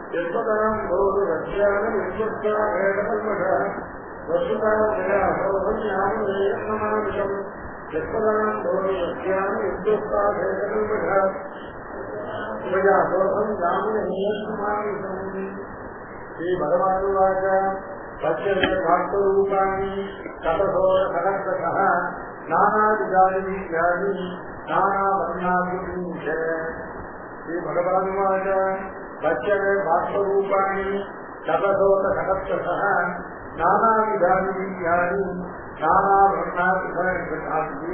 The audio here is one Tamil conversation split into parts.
எஸ்வதாம் போது ரஷ்யானம் விஸ்வஸ்தா வேதகல்மஷ வசுதாம் வியாசோகம் ஞானமாமிஷம் எஸ்வதாம் போது ரஷ்யானம் விஸ்வஸ்தா வேதகல்மஷ வியாசோகம் ஞானமாமிஷம் ஸ்ரீ பகவானுவாச்ச பச்சரிய காத்தரூபாணி கதசோர சகஸ்ரக நானாதிஜானி ஞானி நானா வர்ணாதி ஸ்ரீ பகவானுவாச்ச பச்சரிய காத்தரூபாணி கதசோர சகஸ்ரக நானாதிஜானி ஞானி நானா வர்ணாதி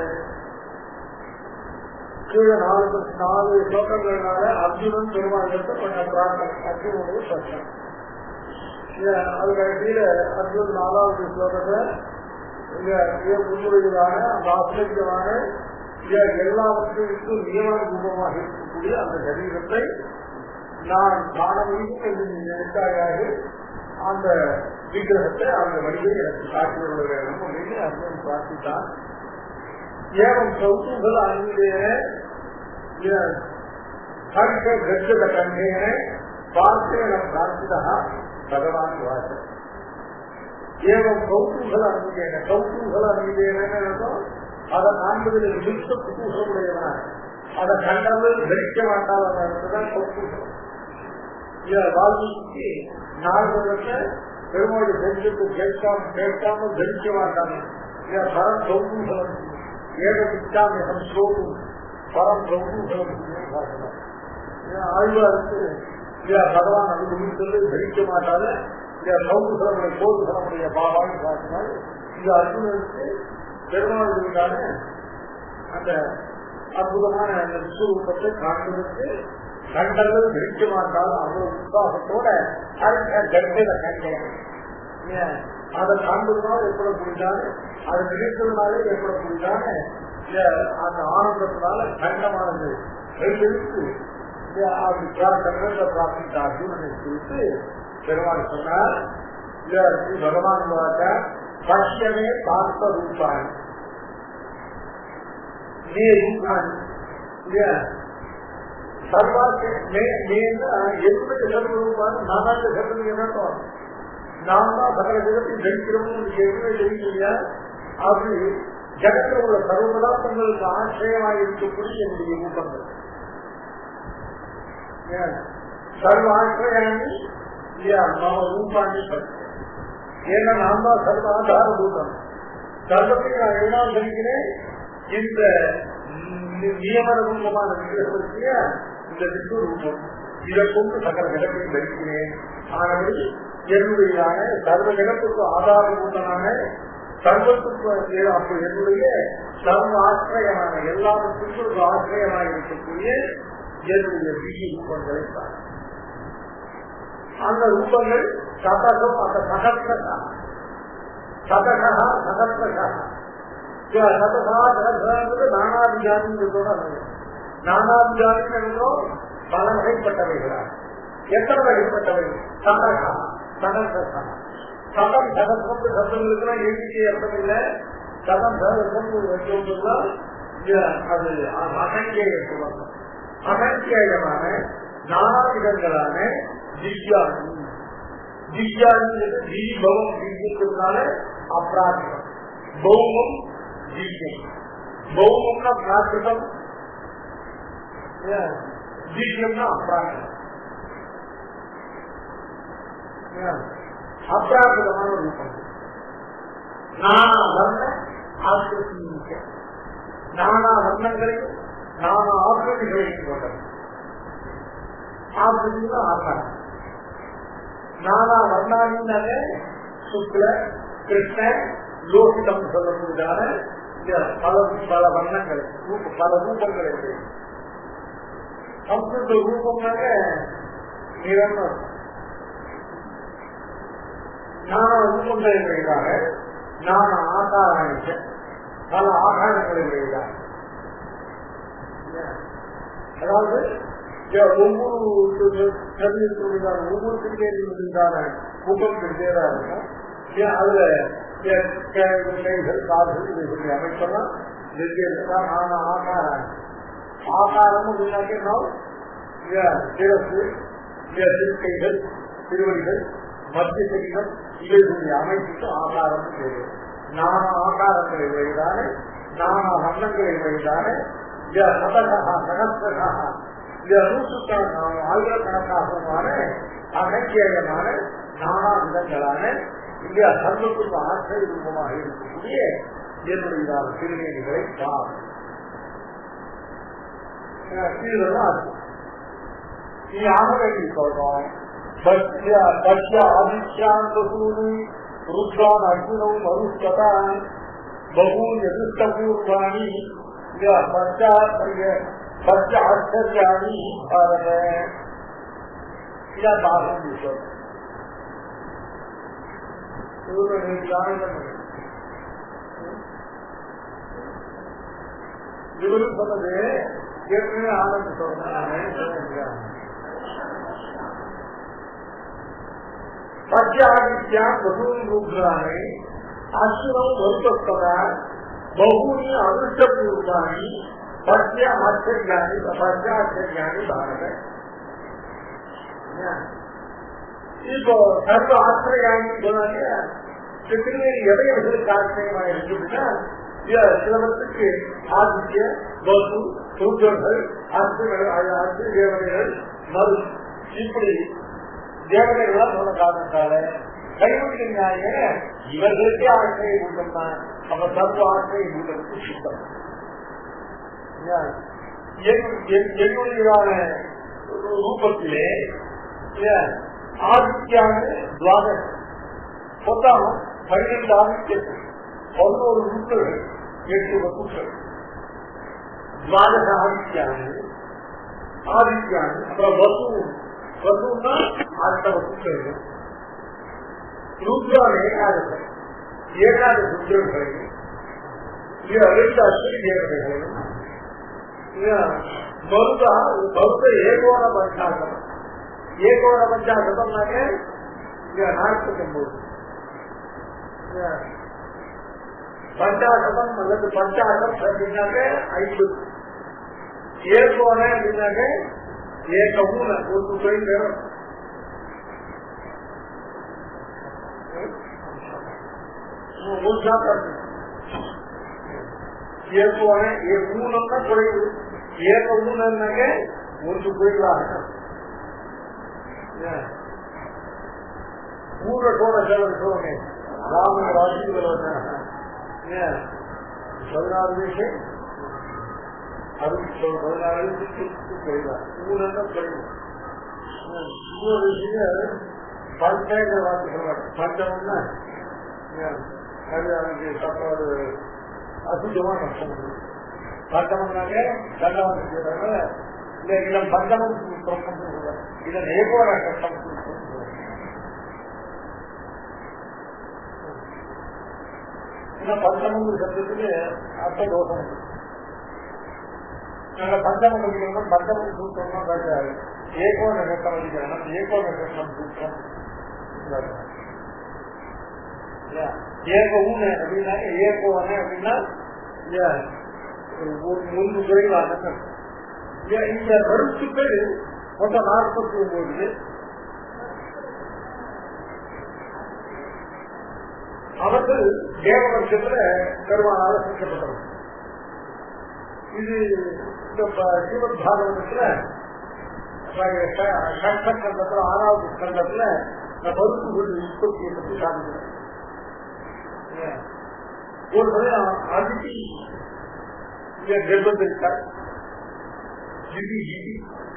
கீழே நாலு நாலு ஸ்லோகங்கள்னால அர்ஜுனன் பெருமாளுக்கு கொஞ்சம் பிரார்த்தனை அர்ஜுனுடைய பிரச்சனை அது கடைசியில அர்ஜுன் நாலாவது ஸ்லோகத்தை இங்க மிக முன்னுரையிலான அந்த ஆசிரியமான எல்லாவற்றிற்கும் நியமன ரூபமாக இருக்கக்கூடிய அந்த சரீரத்தை நான் காண முடியும் என்று நீ நினைத்தாயாக அந்த விக்கிரகத்தை அந்த வழியை எனக்கு காட்டியுள்ள வேண்டும் அப்படின்னு அர்ஜுன் பிரார்த்தித்தான் ஏவம் கௌதூகல அன்பிலேன ஹர்ஷ கர்ஷத கண்டேன பார்த்தேன பிரார்த்திதா பகவான் வாச ஏவம் கௌதூகல அன்பிலேன கௌதூகல அன்பிலேன அதை காண்பதில் மிகுந்த குதூகமுடையவன் அதை கண்டவர்கள் தரிக்க மாட்டாள் தான் கௌதூகம் வால்மீகி நால்வரத்தை பெருமாள் தெரிஞ்சுட்டு கேட்காம கேட்காம தரிக்க மாட்டாங்க பரம் கௌதூகலம் ஏகமிச்சாமிகம் ஸ்லோகம் பரம் கௌதூகலம் ஆழ்வாருக்கு பகவான் அனுபவித்தது தரிக்க மாட்டாத கௌதூகலமுடைய கோதுகலமுடைய பாபான்னு காட்டினால் இது அர்ஜுனனுக்கு பெருமாளுக்கான அந்த அற்புதமான அந்த விஸ்வரூபத்தை காண்பதற்கு கண்டர்கள் தரிக்க மாட்டாலும் அவ்வளவு உற்சாகத்தோட கண்டதை கண்டேன் அதை காண்பதுனால எப்படி புரிஞ்சாரு அதை நினைத்ததுனாலே எப்படி புரிஞ்சாரு அந்த ஆனந்தத்தினால கண்டமானது கையெழுத்து அப்படி பிரார்த்தனை பிரார்த்தித்த அர்ஜுனனை குறித்து பெருமாள் சொன்னார் பகவான் பார்த்த பஷ்யமே பார்த்த ரூபாய் நீ ரூபாய் சர்வாக்கு என்னுடைய சர்வரூபான் நானாக சர்வம் என்ன நாம் தான் சகல ஜெகத்தையும் ஜெயிக்கிறோம் எதுவுமே ஜெயிக்கலையா அது ஜகத்தில் உள்ள சர்வ பதார்த்தங்களுக்கு ஆசிரியமாக இருக்கக்கூடிய என்னுடைய ரூபங்கள் சர்வ ஆசிரியாணி நம்ம ரூபாண்டி ஏன்னா நாம் தான் சர்வ ஆதார பூதம் சர்வத்தை நான் எல்லாம் சொல்கிறேன் இந்த நியமன ரூபமான விக்கிரகத்திய இந்த விஸ்வரூபம் இதை கொண்டு சகல ஜகத்தையும் தரிக்கிறேன் ஆனபடி என்னுடைய சர்வ ஜகத்துக்கு ஆதாரபூதனான சர்வத்துக்கு அப்போ என்னுடைய சர்வ ஆசிரியமான எல்லாத்துக்கும் ஆசிரியமாக இருக்கக்கூடிய என்னுடைய விதி ரூபங்களை தான் அந்த ரூபங்கள் சதகம் அந்த சகஸ்ரகா சதகா சகஸ்ரகா சதகா சகஸ்ரங்கிறது நானாபிஜாதிங்கிறதோட நானாபிஜாதி என்றும் பல வகைப்பட்டவைகளா எத்தனை வகைப்பட்டவைகள் சதகா சகஸ்ரகா சதம் சகஸ்ரம் சத்தங்களுக்குலாம் எண்ணிக்கை அர்த்தம் இல்லை சதம் சகஸ்ரம் வச்சோம்னா அது அசங்கேய சொல்லணும் அசங்கேயமான நானாவிதங்களான திவ்யானி திவ்யானி தீபவம் திவ்யத்தினால அப்ராகிதம் பௌமம் திவ்யம் பௌமம்னா பிராகிருதம் திவ்யம்னா அப்ராகிதம் அப்ராகிதமான ரூபம் நானா வர்ண ஆக்கிருத்தி நானா வர்ணங்களையும் நானா ஆக்கிருதிகளையும் கொண்டது ஆக்கிருதினா ஆகாரம் நானா வர்ணானின்னால சுக்ல கிருஷ்ண லோகிதம் சொல்லக்கூடியதான பல பல வர்ணங்கள் பல ரூபங்களை சம்ஸ்கிருத ரூபம்னாக நிரந்தரம் நானா ரூபங்களை வெளியாக நானா ஆகாராணிக்க பல ஆகாரங்களை வெளியாக அதாவது ஒவ்வொரு சரீரத்தினுடையதான ஒவ்வொரு கிரிக்கையினுடையதான முகம் கிரிக்கையா இருக்கும் அதுல கைகள் காதுகள் இதை அமைப்பெல்லாம் வெவ்வேறு ஆனா ஆகாரம் ஆகாரம் அப்படின்னாக்கே நாம் சிரசு இந்த திருக்கைகள் திருவடிகள் மத்திய சரீரம் இவைகளுடைய அமைப்புக்கு ஆகாரம் பேரு நானா ஆகாரங்களை உடையதான நானா வண்ணங்களை உடையதான இந்த சதகா சகசிரகா இந்த நூற்றுக்கான ஆயிரக்கணக்காகமான அகத்தியமான நானா விதங்களான இந்த சர்வத்துக்கு ஆசிரிய ரூபமாக இருக்கக்கூடிய என்னுடைய திருநேரிகளை பார் இதெல்லாம் அர்த்தம் நீ ஆகவேண்டி சொல்றோம் பட்ய ஆதித்யாந்தூனி ருத்ரான் அர்ஜுனம் மருஸ்கதான் பகூன் எதிர்த்தபூர்வாணி பட்ய ஆச்சரியாணி பாருங்க இதான் பாகம் சொல்றேன் இவரு சொன்னது ஏற்கனவே ஆனந்த் சொல்றேன் பத்யாதித்யா பகூன் ரூபாணி அசுரம் வருத்தப்பதா பகூனி அதிர்ஷ்டபூர்வாணி பத்ய ஆச்சரியாணி பத்யாச்சரியாணி பாரத இப்போ சர்வ ஆசிரியாணி சொன்னாங்க திருநெல்வேலி எதை எதற்கு ஆச்சரியமா இருக்குதுன்னா சிலவத்துக்கு ஆதித்ய பசு சூத்திரர்கள் அர்ஜுனர்கள் தேவதைகள் மறு இப்படி தேவதைகள்லாம் சொன்ன காரணத்தால கைவிட்டு நியாய இவர்களுக்கே ஆசிரியை கூட்டம் தான் நம்ம சர்வ ஆசிரியை கூட்டத்துக்கு சுத்தம் என்னுடையதான ரூபத்திலே ஆதித்யான துவாதம் மொத்தம் பன்னிரண்டு ஆதித்யர்கள் பதினோரு முத்தர்கள் எட்டு வகுப்புகள் துவாதக ஆதித்யானு ஆதித்யானு அப்புறம் வசு வசுன்னா அடுத்த வகுப்புகள் ருத்ரான் ஏகாதசம் ஏகாத ருத்ரர்களையும் ரெண்டு அஸ்வினி தேவதைகளையும் மருதா மருத ஏகோண பஞ்சாசனம் ஏகோண பஞ்சாசனம்னாக்க இங்க நாற்பத்தி ஒன்பது பஞ்சாசனம் அல்லது பஞ்சாசம் அப்படின்னாக்க ஐம்பது ஏகோண அப்படின்னாக்க ஏக ஊன ஒரு தொழில் வேணும் ஏகோண ஊனம்னா குறைவு ஏக ஊனம்னாக்க ஒன்று குறைவாக ಮೂರ ಕೋಣ ಸೋನೆ ರಾಮ ರಾಜೀವನ பதினாறு விஷயம் அறுபத்தி பதினாறு மூணு குறைவு இன்னொரு விஷயம் பஞ்சங்கிற வார்த்தை சொல்றாங்க பஞ்சம்னா அது அதுக்கு சாப்பாடு அசுத்தமா நஷ்டம் பஞ்சம்னாங்க தண்டவாளம் செய்யறாங்க இல்ல இடம் பஞ்சமும் சொல்றாங்க இதை நேகோட கஷ்டம் பஞ்சமங்கு சப்தத்துக்கு அர்த்த தோஷம் நாங்க பஞ்சமம் படிக்கிறோம் பஞ்சமம் சூத்திரம் கிடையாது ஏகோ நகட்டம் படிக்கிறோம் ஏகோ நகட்டம் சூத்திரம் ஏக ஊன அப்படின்னா ஏகோன அப்படின்னா முன்பு குறைவான இந்த கருத்துக்கள் மொத்தம் நாற்பத்தி ஒன்பது அவர்கள் தேவவர்ஷத்துல பெருமானால சிக்கப்பட்டவர் இது இந்த ஸ்ரீமத் பாகவதத்துல கண்டத்துல ஆறாவது கண்டத்துல இந்த மருத்துவ உற்பத்தியை பற்றி சாதிக்கிறேன் ஒரு சமயம் அதிதி இங்க கர்ப்பத்திருக்கார் ஜிதி ஜிதி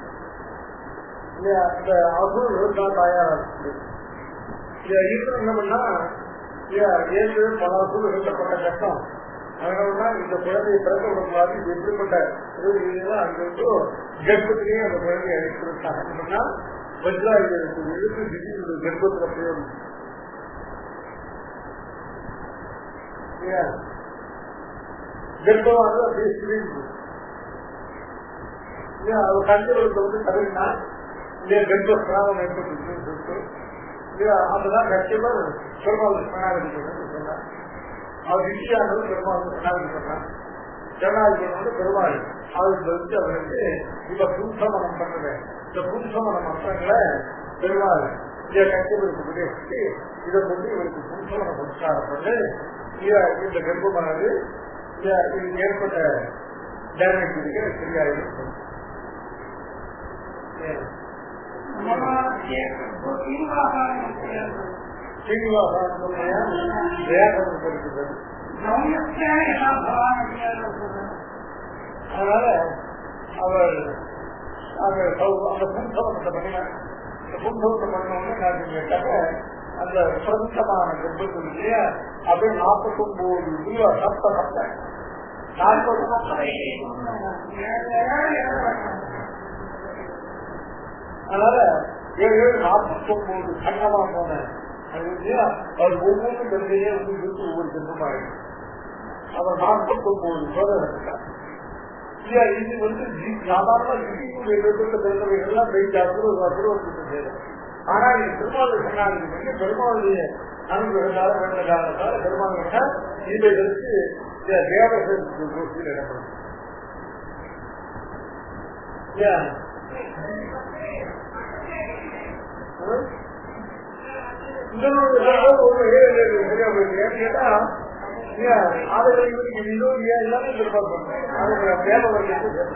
இந்த அசுர விவசாய தாயாரா இருக்கு என்ன பண்ணா ஏற்கனவே பல அசுரம் எழுதப்பட்ட கஷ்டம் அதனாலதான் இந்த குழந்தையை பிறக்க விடக்கூடாது இது எப்படிப்பட்ட அங்கிருந்து கர்ப்பத்திலேயே அந்த குழந்தையை அழைத்திருக்காங்க சொன்னா வஜ்ராயுதத்துக்கு எழுத்து திடீர்னு கர்ப்பத்துல பிரயோகம் கர்ப்பமானது அப்படியே சிரிந்து அவர் கண்களுக்கு வந்து கருவினா இல்லையா கர்ப்ப ஸ்ராவம் ஏற்பட்டு சொல்லிட்டு அப்பதான் கட்சியவர் பெருமாள் சரணாகதி சொன்னார் அவர் விஷயானது பெருமாள் சரணாகதி சொன்னார் சரணாகதி வந்து பெருமாள் அவருக்கு வந்து அவர் வந்து இப்ப புதுசமனம் பண்றது இந்த புருஷமான மந்திரங்களை பெருமாள் இதை கஷ்டப்படுத்தி வச்சு இதை கொண்டு இவருக்கு புருஷமான புரஸ்காரம் பண்ணி இத- இந்த கர்ப்பமானது இத- இது ஏற்பட்ட டேமேஜ் இருக்க சரியாயிடும் சீனிவாசான வேகம் இருக்கிறது அதனால அவர் அந்த சௌ- அந்த பும்சவத்தை பண்ணினார் இந்த பும்சவத்தை பண்ணோம்னு நான் கேட்டாக்க அந்த பிரபுத்தமான கர்ப்பத்தில் இல்லையா அப்படியே நாற்பத்தி ஒன்பது ரூபா சப்த சப்த நாற்பது அதனால ஏழு ஏழு நாற்பத்தி ஒன்பது சங்கமா போன அது இல்லையா அவர் ஒவ்வொரு கருதையே வந்து இருக்கு ஒவ்வொரு கருத்துமாயிடும் அவர் நாற்பத்தி ஒன்பது சோதனை இருக்கார் இல்லையா இது வந்து ஜி- சாதாரண இடிக்குடைய விதத்துல பிறந்தவைகள்லாம் பெய்தாரு ஒரு அபூர்வத்துக்கு சேரும் ஆனா இது பெருமாள் சொன்னாங்க வந்து பெருமாளுடைய அனுபவத்தால வேண்ட காரணத்தால பெருமாள் கிட்ட இவைகளுக்கு இந்த தேவர்களுக்கு கோஷ்டியில் இடப்படும் இல்லையா? இன்னொரு ஒரு சரியா போயிருக்கு ஏன்னு கேட்டா ஆளுகளை இதோ எல்லாமே ப்ரிப்பேர் பண்ணுறேன் அதுக்கு தேவை வந்து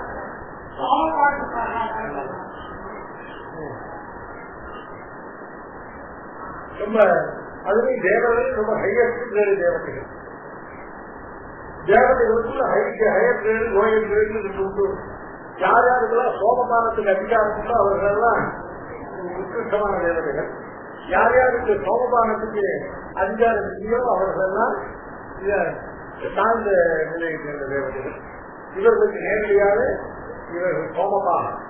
ரொம்ப அதுலேயும் தேவதையும் ரொம்ப ஹையஸ்ட் கிரேடு தேவதைகள் தேவதைகளுக்குள்ள ஹைக்கு ஹையர் கிரேடு லோயர் கிரேடு உண்டு யார் யாருக்கெல்லாம் சோமபானத்துக்கு அதிகாரம் உண்டோ அவர்களெல்லாம் உத்கிருஷ்டமான தேவதைகள் யார் யாருக்கு சோமபானத்துக்கு அதிகாரம் இல்லையோ அவர்களெல்லாம் இத- தாழ்ந்த நிலையை சேர்ந்த தேவதைகள் இவர்களுக்கு நேரடியாக இவர்கள் சோமபானம்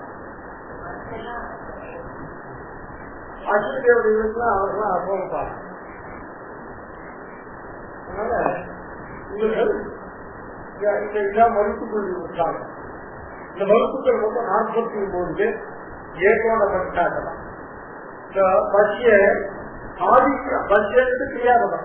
அஸ்வினி தேவதைகளுக்குலாம் அவர்களாம் அசோமபானம் அதனால இவர்கள் இந்த- இந்த இதான் மருத்துவ விட்டாங்க இந்த மருத்துவர்கள் மொத்தம் நாற்பத்தி ஒன்பது பேர் ஏகோட பட்டாக்கலாம் இந்த பசிய ஆதி பசியனுக்கு தெரியாதவன்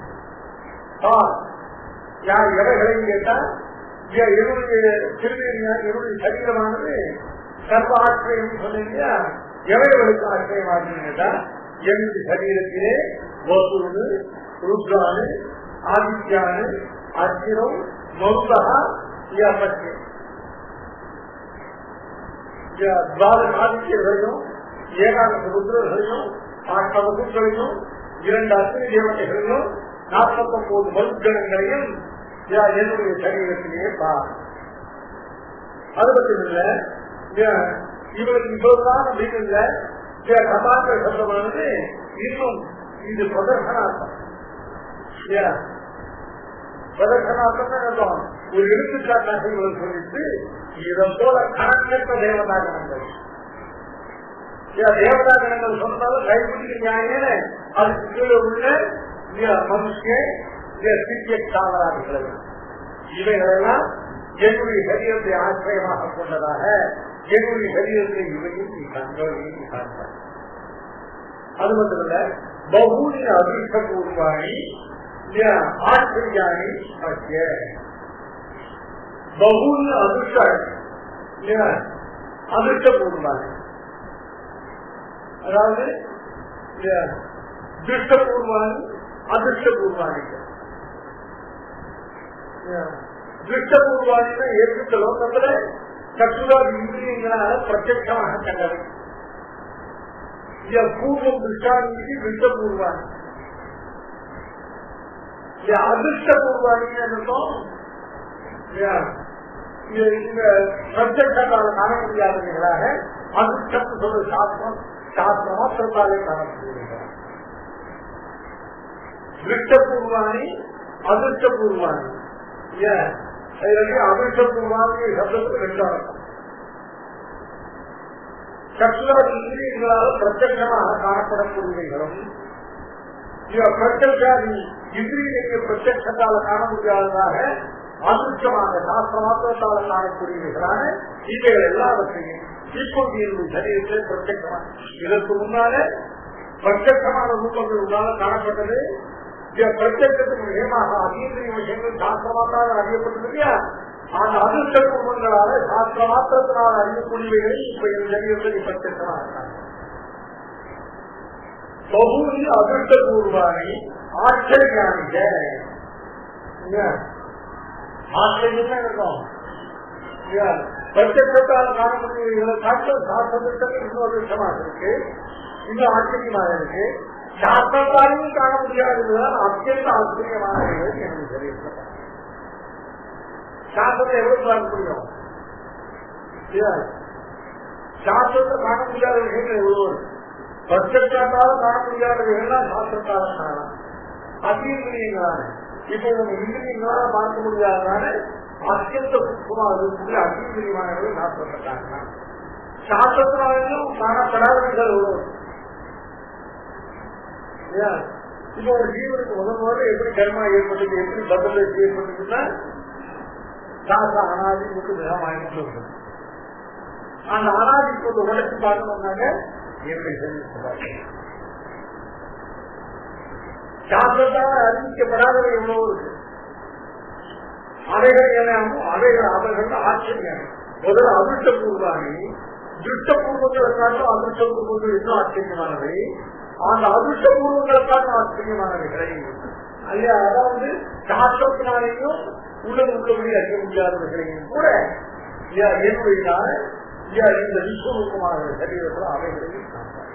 யார் எவைகளையும் கேட்டா ஏன் என்னுடைய திருநெறியா என்னுடைய சரீரமானது சர்வ ஆசிரியம் சொன்னீங்க எவைகளுக்கு ஆசிரியமானது கேட்டா என்னுடைய சரீரத்திலே வசூனு ருத்ரானு ஆதித்யானு அர்ஜுனம் மௌதகா பசியம் துவாதச ஆதித்யர்களையும் ஏகாதச ருத்ரர்களையும் ஆட்டவகுக்களையும் இரண்டு அக்னி தேவதைகளையும் நாற்பத்தி ஒன்பது மருத்துவங்களையும் என்னுடைய சரீரத்திலேயே பார் அது மட்டும் இல்ல ஏன், இவருக்கு இவ்வளவுதான் அப்படின்னு இல்ல ஏன், கதாந்திர சப்தமானது இன்னும் இது பிரதர்சனார்த்தம் ஏன், பிரதர்சனார்த்தம் அர்த்தம் ஒரு எடுத்துக்காட்டாக இவர் சொல்லிட்டு இதன் போல கணக்கற்ற தேவதாகனங்கள் தேவதாகனங்கள் சொன்னாலும் கைப்பிடிக்க நியாயமே அதுக்கு கீழே உள்ள மனுஷன் சிறிய சாதராதிகள் இவைகளெல்லாம் என்னுடைய சரீரத்தை ஆசிரியமாக கொண்டதாக என்னுடைய சரீரத்தை இவையும் நீ கண்கள் நீ காண்பாய் அது மட்டுமல்ல பகுனி அதிர்ஷ்டபூர்வாணி ஆச்சரியாணி மத்திய பகுனி அதிர்ஷ்ட அதிர்ஷ்டபூர்வாணி அதாவது திருஷ்டபூர்வாணி அதிர்ஷ்டபூர்வாணி திருஷ்டபூர்வாணினா ஏற்பட்ட லோகத்துல சத்துராதி இந்திரியங்களால பிரத்யட்சமாக கண்டவை பூர்வம் திருஷ்டானிக்கு திருஷ்டபூர்வாணி அதிர்ஷ்டபூர்வாணின்னு அர்த்தம் இந்த பிரத்யட்சத்தால் காண முடியாதவர்களாக அதிர்ஷ்டம் சொல்ற சாஸ்திரம் சாஸ்திர மாத்திரத்தாலே காண முடியுகிறார் திருஷ்டபூர்வாணி அதிர்ஷ்டபூர்வாணி அதிர்ஷ்டபூர்வாணி சப்தத்துக்கு ரெண்டு அர்த்தம் சத்துராதி இந்திரியங்களால் பிரத்யட்சமாக காணப்படக்கூடியவைகளும் பிரத்யட்சாதி இந்திரியங்களை பிரத்யட்சத்தால காண முடியாததாக அதிர்ஷ்டமாக சாஸ்திர மாத்திரத்தால காணக்கூடியவைகளான இவைகள் எல்லாவற்றையும் இப்போது என்னுடைய சரீரத்தில் பிரத்யட்சமாக இதற்கு முன்னால பிரத்யட்சமான ரூபங்கள் உன்னால காணப்பட்டது பிரத்யத்துக்கு விஷயமாக அதீந்திரிய விஷயங்கள் சாஸ்திரமாக அறியப்பட்டது இல்லையா அந்த அதிர்ஷ்ட குடும்பங்களால சாஸ்திர மாத்திரத்தினால் அறியக்கூடியவைகளை இப்ப என் சரீரத்தில் பிரத்யட்சமா இருக்காங்க பகுதி அதிர்ஷ்ட பூர்வாணி ஆச்சரியானிக ஆச்சரியம் இருக்கும் பிரத்யத்தால் காணக்கூடியவர்களை காட்டும் சாஸ்திரத்துக்கு இன்னொரு விஷயமாக இருக்கு இன்னும் ஆச்சரியமாக இருக்கு சாஸ்திரத்தாலையும் காண முடியாததுதான் அத்தியந்த ஆச்சரியமானது எனக்கு தெரியும் சாஸ்திரத்தை எவ்வளவு பார்க்க முடியும் சாஸ்திரத்தை காண முடியாத விஷயங்கள் எவ்வளவு பிரத்யத்தால காண முடியாத விஷயம்லாம் சாஸ்திரத்தால காணலாம் அத்தீந்திரியங்களான இப்போ நம்ம இந்திரியங்களால பார்க்க முடியாதனால அத்தியந்த சுத்தமாக இருக்கக்கூடிய அத்தீந்திரியமானவர்கள் சாஸ்திரப்பட்டாங்க சாஸ்திரத்தினாலும் காணப்படாதவர்கள் எவ்வளவு இப்போ ஒரு ஜீவனுக்கு முதல் முதல்ல எப்படி கர்மா ஏற்பட்டது எப்படி பதில் ஏற்பட்டதுன்னா சாஸ்திர அனாதி மட்டும் மிக வாங்கிட்டு அந்த அனாதி கொண்டு உடச்சு பார்க்கணும்னாங்க எப்படி தெரிவிக்கிறாங்க சாஸ்திரத்தால் அறிவிக்கப்படாதவை எவ்வளவு இருக்கு அவைகள் என்னமோ அவைகள் அவர்கள் ஆச்சரியம் முதல்ல அதிர்ஷ்ட பூர்வாணி திருஷ்ட பூர்வங்களுக்காக அதிர்ஷ்ட பூர்வங்கள் இன்னும் ஆச்சரியமானவை அந்த அதிர்ஷ்ட பூர்வங்களுக்காக ஆச்சரியமானவைகளை ஐயா அதாவது சாஸ்திரத்தினாலேயும் உள்ளது உள்ளபடி அறிய முடியாதவர்களையும் கூட என்னுடையதான இந்த விஸ்வரூபமான சரீரத்தில் அவைகளையும்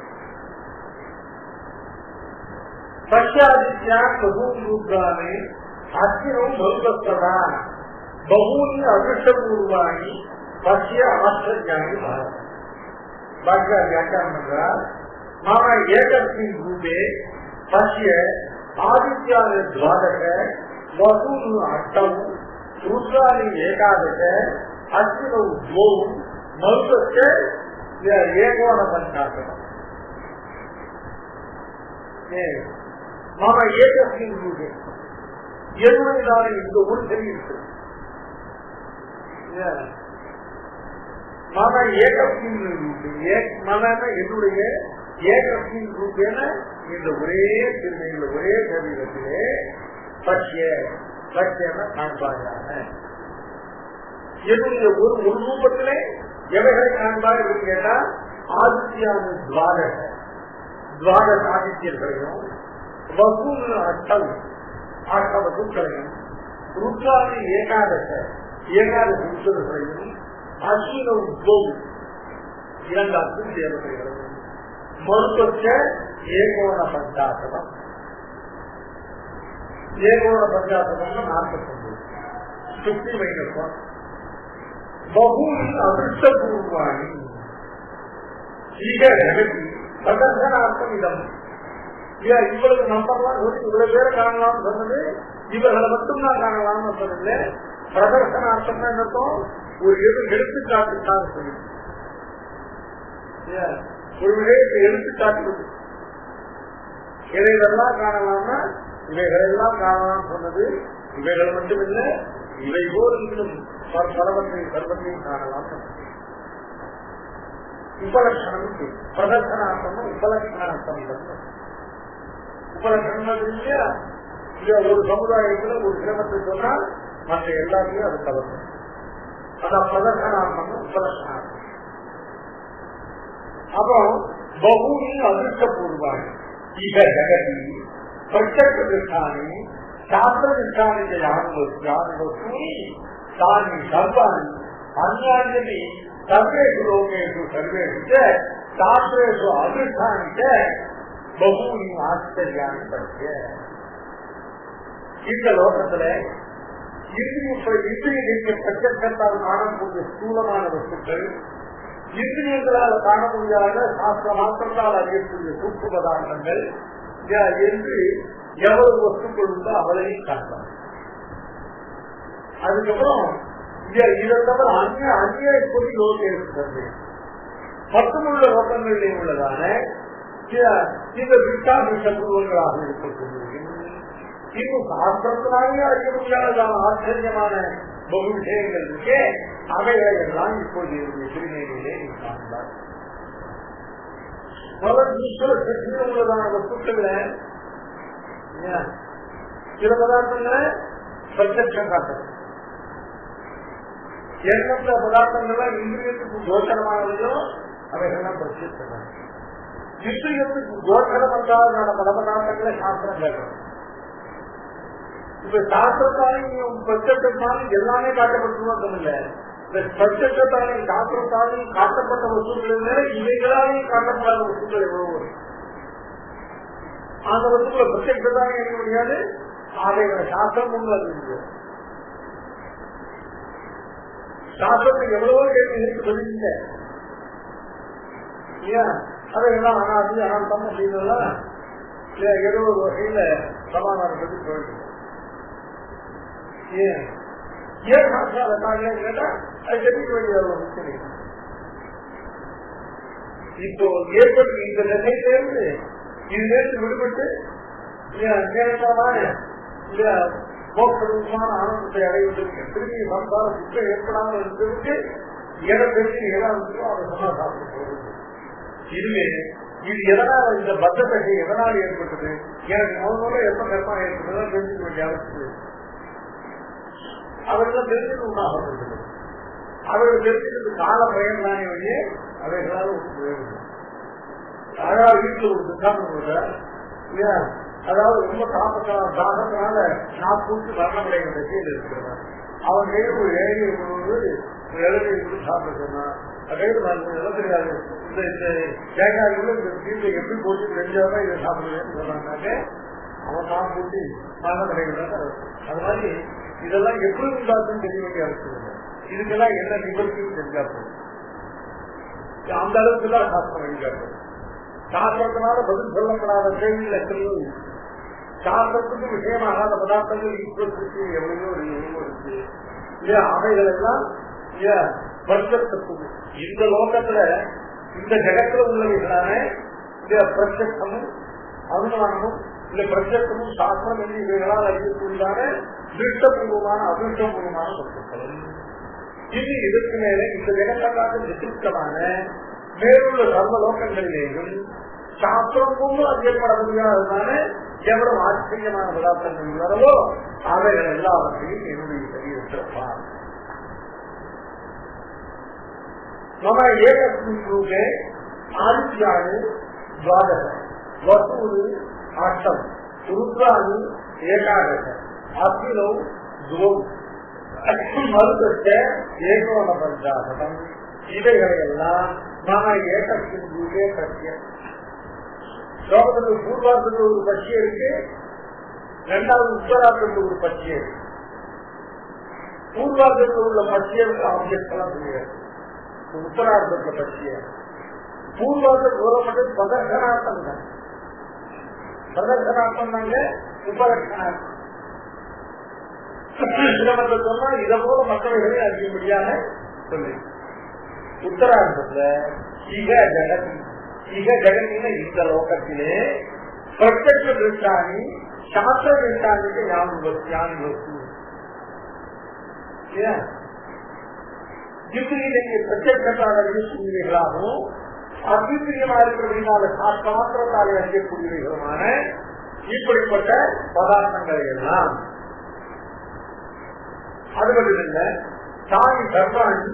பஷ்யாதித்யான் பகூன் ரூபானே அத்திரம் மருதஸ்ததா பகூனி அதிர்ஷ்டபூர்வாணி பஷ்ய ஆச்சரியாணி பாக்கியா வியாக்கியானம் பண்றார் மாமா ஏகஸ்மின் ரூபே பஷ்ய ஆதித்யான துவாதக வசூனு அஷ்டம் ருத்ராணி ஏகாதக அஸ்வினௌ துவௌ மருதஸ்ய ஏகோன பஞ்சாசனம் மாமா ஏகஸ்மின் ரூபே என்னுடையதான இந்த ஒரு சரி இருக்கு மாமா ஏகஸ்மின் ரூபே மாமா என்னுடைய ஏகஸ்மின் ரூபேன இந்த ஒரே திருமையில் ஒரே சரீரத்திலே பட்சிய பட்சியன காண்பாயாக என்னுடைய ஒரு ஒரு ரூபத்திலே எவைகளை காண்பாய் அப்படின்னு கேட்டா ஆதித்யான துவாரக துவார ஆதித்யர்களையும் வசூல் அட்டம் ஆட்ட வசூக்களையும் ருத்ராதி ஏகாதச ஏகாதச உத்தரர்களையும் அஸ்வின உத்வம் இரண்டு அர்த்தம் தேவதைகளையும் மருத்துவ ஏகோண பஞ்சாசனம் ஏகோண பஞ்சாசனம் நாற்பத்தொன்பது சுத்தி வைக்கப்போம் பகூனி அதிர்ஷ்டபூர்வாணி ஈக ஜெகதி பிரதர்சனார்த்தம் இடம் இவ்வளவு நம்பர்லாம் சொல்லி இவ்வளவு பேரை காணலாம்னு சொன்னது இவர்களை மட்டும்தான் காணலாம்னு சொன்னது பிரதர்சனார்த்தம் என்னத்தோம் ஒரு எது எடுத்துக்காட்டுக்காக சொல்லி ஒரு விஷயத்தை எடுத்துக்காட்டுவது இவைகளெல்லாம் காணலாம்னா இவைகளெல்லாம் காணலாம் சொன்னது இவைகள் மட்டுமில்லை இவை போல் இன்னும் பலவற்றை சர்வத்தையும் காணலாம் உபலட்சணம் பிரதர்சனார்த்தம் உபலட்சணார்த்தம் உபலட்சணம் இல்லையா ஒரு சமுதாயத்துல ஒரு கிரமத்தை சொன்னால் மற்ற எல்லாத்தையும் அது தவறு அதான் பிரதர்சனார்த்தம் உபலட்சணார்த்தம் அப்போ பகுனி அதிர்ஷ்டபூர்வாணி இக ஜகதி பிரத்யக்ஷ திருஷ்டானி சாஸ்திர திருஷ்டானி யானுவசூனி தானி சர்வாணி அந்யாஞ்சலி சர்வேஷு லோகேஷு சர்வேஷு சாஸ்திரேஷு அதிர்ஷ்டானி பகூனி ஆச்சரியானி பற்றிய இந்த லோகத்துல இந்திரிய பிரத்யத்தால் காணக்கூடிய ஸ்தூலமான வஸ்துக்கள் இந்திரியங்களால் காண முடியாத சாஸ்திர மாத்திரத்தால் அறியக்கூடிய சூப்பு பதார்த்தங்கள் என்று எவ்வளவு வஸ்துக்கள் உண்டோ அவளையும் காணலாம் அதுக்கப்புறம் இதை தவிர அந்நிய அந்நிய கொடி லோகேற்கிறது பத்துமுள்ள லோகங்களில் உள்ளதான இந்த விட்டாமி சத்துவங்களாக இருக்கக்கூடிய இன்னும் சாஸ்திரத்தினாலே அறிய முடியாததான ஆச்சரியமான பகு விஷயங்கள் இருக்கே அவைகளை எல்லாம் இப்போது திருநெல்வேலியிலே காண்பார் பல ஈஸ்வர சக்தியில் உள்ளதான வஸ்துக்கள்ல சில பதார்த்தங்களை பிரத்யட்சம் காட்டும் எண்ணற்ற பதார்த்தங்கள்லாம் இந்திரியத்துக்கு கோச்சரமானதையோ அவைகள்லாம் பிரச்சனை இந்திரியத்துக்கு கோச்சரம் என்றால் பல பதார்த்தங்களை சாஸ்திரம் கேட்கணும் இப்ப சாஸ்திரத்தாலையும் பிரச்சத்தாலையும் எல்லாமே காட்டப்பட்டுருவோம் இல்ல இந்த பிரச்சத்தாலையும் சாஸ்திரத்தாலையும் காட்டப்பட்ட வசூல்கள் மேல இவைகளாலையும் காட்டப்படாத வசூல்கள் எவ்வளவு வரும் அந்த வசூல பிரத்யத்தாலையும் இருக்க முடியாது அவைகளை சாஸ்திரம் கொண்டு அது முடியாது சாஸ்திரத்துக்கு எவ்வளவோ கேள்வி இருக்கு பதில் ஏன் அதையெல்லாம் அனாது அனந்தம் அப்படின்றதெல்லாம் ஏதோ ஒரு வகையில சமாதானத்துக்கு போயிட்டு ஏன் ஏன் சாஸ்திரம் அதை காரணம் கேட்டா அது தெரிவிக்க வேண்டியது இப்போ ஏற்பட்டு இந்த நிலையிலிருந்து இதிலிருந்து விடுபட்டு நேரமான மோசமான ஆனந்தத்தை அடைவதற்கு திரும்பி வந்தால் குற்றம் ஏற்படாமல் இருந்ததுக்கு எதை தெரிஞ்சு எதா இருந்தோ அதை சொன்னா சாப்பிட்டு இதுவே இது எதனால இந்த பத்தத்தகை எதனால் ஏற்பட்டது எனக்கு முதல் முதல்ல எப்ப கர்மா ஏற்பட்டதோ தெரிஞ்சுக்க வேண்டிய அவசியம் அவர்கள் தெரிஞ்சது உண்டாகப்பட்டது அவர்கள் தெரிஞ்சது கால பயன் தானே வழியே அவைகளால் ஒரு பிரயோஜனம் அதாவது வீட்டில் ஒரு சித்தாந்தம் கூட அதாவது ரொம்ப தாக்கத்தான தாகத்தினால நான் கூட்டு மரணமடைகிற திசையில் இருக்கிறான் அவன் கையில் ஒரு ஏழை கொண்டு எழுதி கொண்டு சாப்பிட சொன்னான் கையில் எல்லாம் தெரியாது இந்த இந்த தேங்காய்க்குள்ள இந்த தீர்வை எப்படி போட்டு தெரிஞ்சாதான் இதை சாப்பிடுவேன்னு சொன்னாங்க அவன் தான் கூட்டி மரணமடைகிறான் அது மாதிரி இதெல்லாம் எப்படி உண்டாக்குன்னு தெரிய வேண்டிய அவசியம் இல்லை இதுக்கெல்லாம் என்ன நிகழ்ச்சியும் தெரிஞ்சா போதும் அந்த அளவுக்கு தான் சாஸ்திரம் வழிகாட்டும் சாஸ்திரத்தினால பதில் சொல்லப்படாத கேள்விகள் எத்தனையோ சாஸ்திரத்துக்கு விஷயமாகாத பதார்த்தங்கள் ஈஸ்வரத்துக்கு எவ்வளவோ எவ்வளவோ இருக்கு இல்லையா அவைகள் எல்லாம் இல்லையா வர்க்கத்துக்கு இந்த லோகத்துல இந்த ஜகத்துல உள்ளவைகளான இந்த பிரத்யமும் அனுமானமும் இந்த பிரத்யமும் சாஸ்திரம் என்று இவைகளால் அறியக்கூடியதான திருஷ்டபூர்வமான அதிர்ஷ்டபூர்வமான சொத்துக்கள் இது இதற்கு மேலே இந்த ஜெகத்தல்லாத விசிஷ்டமான மேலுள்ள சர்வ லோகங்களிலேயும் சாஸ்திரம் கொண்டு அறியப்பட முடியாததான எவ்வளவு ஆச்சரியமான பதார்த்தங்கள் உள்ளதோ அவைகள் எல்லாவற்றையும் என்னுடைய சரீரத்திற்பார் மம ஏகஸ்மின் ரூபே ஆதித்யானு துவாதச வசூரு அஷ்டம் ருத்ராணி ஏகாதச அஸ்வினோ துவம் மருத்துவ ஏகோன பஞ்சாசனம் இவைகளை எல்லாம் மம ஏகத்தின் ரூபே சத்தியம் லோகத்துக்கு பூர்வார்த்தத்தில் ஒரு பட்சி இருக்கு இரண்டாவது உத்தரார்த்தத்தில் ஒரு பட்சி இருக்கு பூர்வார்த்தத்தில் உள்ள பட்சியருக்கு ஆப்ஜெக்ட் எல்லாம் தெரியாது உத்தரார்த்தத்தில் பட்சிய பூர்வார்த்தம் கூறப்பட்டது பிரதர்சனார்த்தம் தான் பிரதர்சனார்த்தம் தாங்க உபலட்சணார்த்தம் சிலவர்கள் சொன்னா இதை போல மற்றவர்களை அறியும்படியாக சொல்லி உத்தரார்த்தத்துல இக ஜெகத் இக ஜெகத்தின இந்த லோகத்திலே பிரத்யட்ச திருஷ்டானி சாஸ்திர திருஷ்டானிக்கு ஞாபகம் ஞானி வஸ்து ஜிப்திரியை பிரத்யட்சத்தால் அறியக்கூடியவர்களாகவும் அத்வித்திரியமா இருக்கிறபடினால மாத்திரத்தாலே அறியக்கூடியவர்களுமான இப்படிப்பட்ட பதார்த்தங்களை எல்லாம் அது மட்டும் இல்ல தாய் சர்வாணி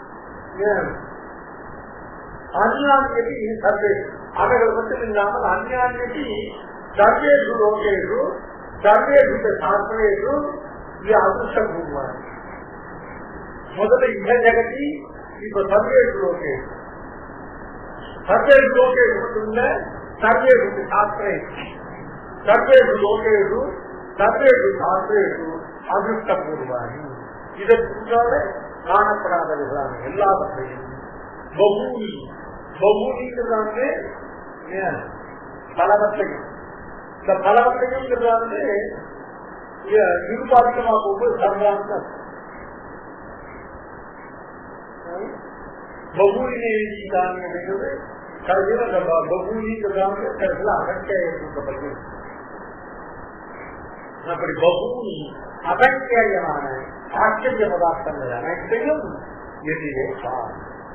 அந்யான்யதி சர்வே அவர்கள் மட்டும் இல்லாமல் அந்யான்யதி சர்வேஷு லோகேஷு சர்வேஷு சாஸ்திரேஷு இது அதிர்ஷ்டம் கூறுவார் முதல்ல இந்த ஜகதி இப்ப சர்வேஷு லோகேஷு சர்வேஷு லோகேஷு மட்டும் இல்ல சர்வேஷு சாஸ்திரே சர்வேஷு லோகேஷு சர்வேஷு சாஸ்திரேஷு அதிர்ஷ்டம் கூறுவார் இதற்குள்ளால காணப்படாதவர்களான எல்லாவற்றையும் பகூனி பகூனிங்கிறது பலவற்றையும் இந்த பலவற்றையும் வந்து நிருபாதிகமா போகும்போது சர்வாங்க பகூனிதான் அப்படிங்கிறது கடைசியில் அந்த பகூனிங்கிறதாங்க கடைசியில் அகற்சியாக கொடுக்கப்பட்டது அப்படி பகூனி அகற்சியமான ஆச்சரிய பதார்த்தங்கள் அனைத்தையும் எதிரே பார்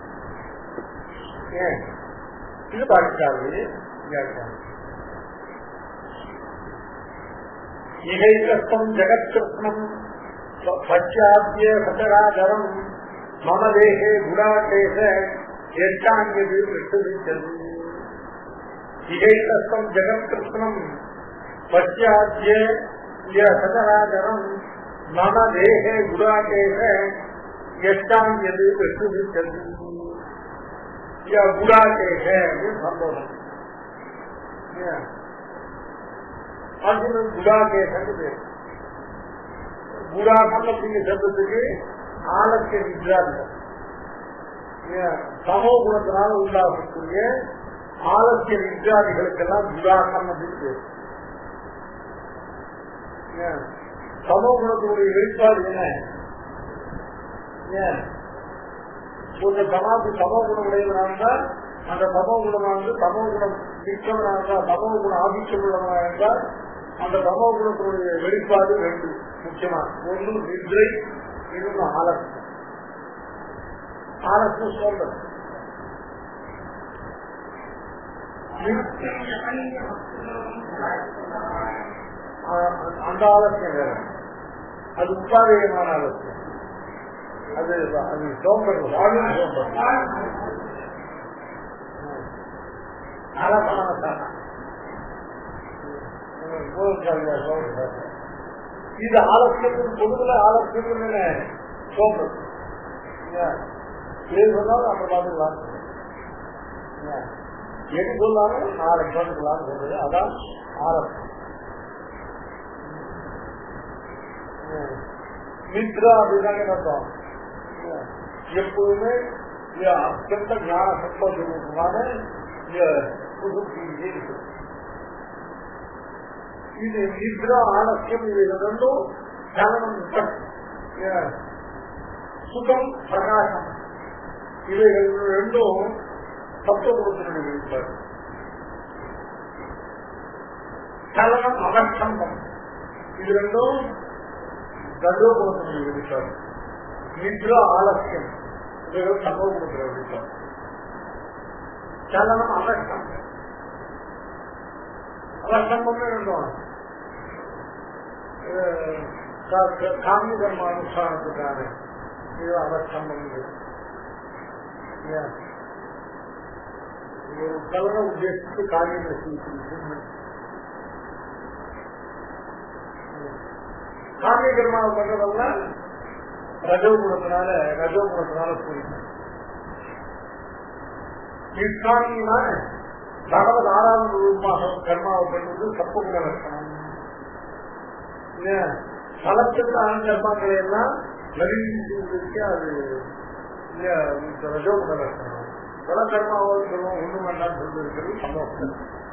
இது பாடிச்சாரு இகைகிரஸ்தம் ஜெகத்கிருஷ்ணம் பச்சாத்திய சச்சராஜரம் மமதேகே குடாதேச எட்டாங்கியது விட்டது செல்வி இகைத்தம் ஜெகத் கிருஷ்ணம் பశ్చాத்ய சதராதரம் மம தேகே குடாதேச எட்டாங்கியது விட்டது செல்வி குடாதேச அப்படின்னு சந்தோஷம் அர்ஜுனன் குடாகேசன் பேர் குடாகம் அப்படிங்கிற சப்தத்துக்கு ஆலத்திய நித்ராந்தம் சமோ குணத்தினால உண்டாகக்கூடிய ஆலத்திய நித்ராதிகளுக்கெல்லாம் குடாகம் அப்படின்னு பேர் சமோ குணத்தினுடைய வெளிப்பாடு என்ன ஒரு சமாதி சமோ குணம் உடையவனாக அந்த தமோ குணமானது தமோ குணம் மிக்கவனாக இருந்தால் தமோ குணம் ஆதிக்கம் உள்ளவனாக இருந்தால் அந்த தமோ குணத்தினுடைய வெளிப்பாடு ரெண்டு முக்கியமா ஒன்று நித்ரை இன்னொன்று ஆலஸ் ஆலஸ் சொல்றது அந்த ஆலோசனை வேற அது உபாதேயமான ஆலோசனை அது அது சோம்பர் வாழும் சோம்பர் இது ஆலோசனை பொதுவில் ஆலோசனை சோம்பல் எது சொன்னாலும் அந்த பார்த்துக்கலாம் எது சொன்னாலும் நாளைக்கு பார்த்துக்கலாம் சொல்றது அதான் ஆலோசனை மித்ரா அப்படிதாங்க அர்த்தம் எப்போதுமே அத்தியந்த ஞான சம்பந்தமான இது நித்ரா ஆலசியம் இது ரெண்டும் சலனம் சுகம் பிரகாசம் இவைகள் ரெண்டும் சப்தகுணத்தினுடைய வெளிப்பாடு சலனம் அவஸ்தம்பம் இது ரெண்டும் கர்வகுணத்தினுடைய வெளிப்பாடு நித்ரா ஆலசியம் இவைகள் சம்பவகுணத்தினுடைய வெளிப்பாடு சலனம் அவஸ்தம் அவஸ்தம்பம் ரெண்டும் காமிய கர்ம அனுஷ்டானத்துக்கான இது அவஸ்தம்பம் ஒரு கலன உத்தேசித்து காரியம் காமிய கர்மாவை பண்றதெல்லாம் ரஜோகுணத்தினால ரஜோகுணத்தினால போயிடும் நிஷ்காமியமான பகவத் ஆறாவது ரூபமாக கர்மாவை பண்ணுவது சப்பகுண லட்சணம் பலத்திற்கான கர்மாக்களை எல்லாம் நவீனிக்கு அது ரஜோகுண லட்சணம் பல கர்மாவோடு சொல்லுவோம் ஒண்ணு வேண்டாம் சொல்லிருக்கிறது சந்தோஷம்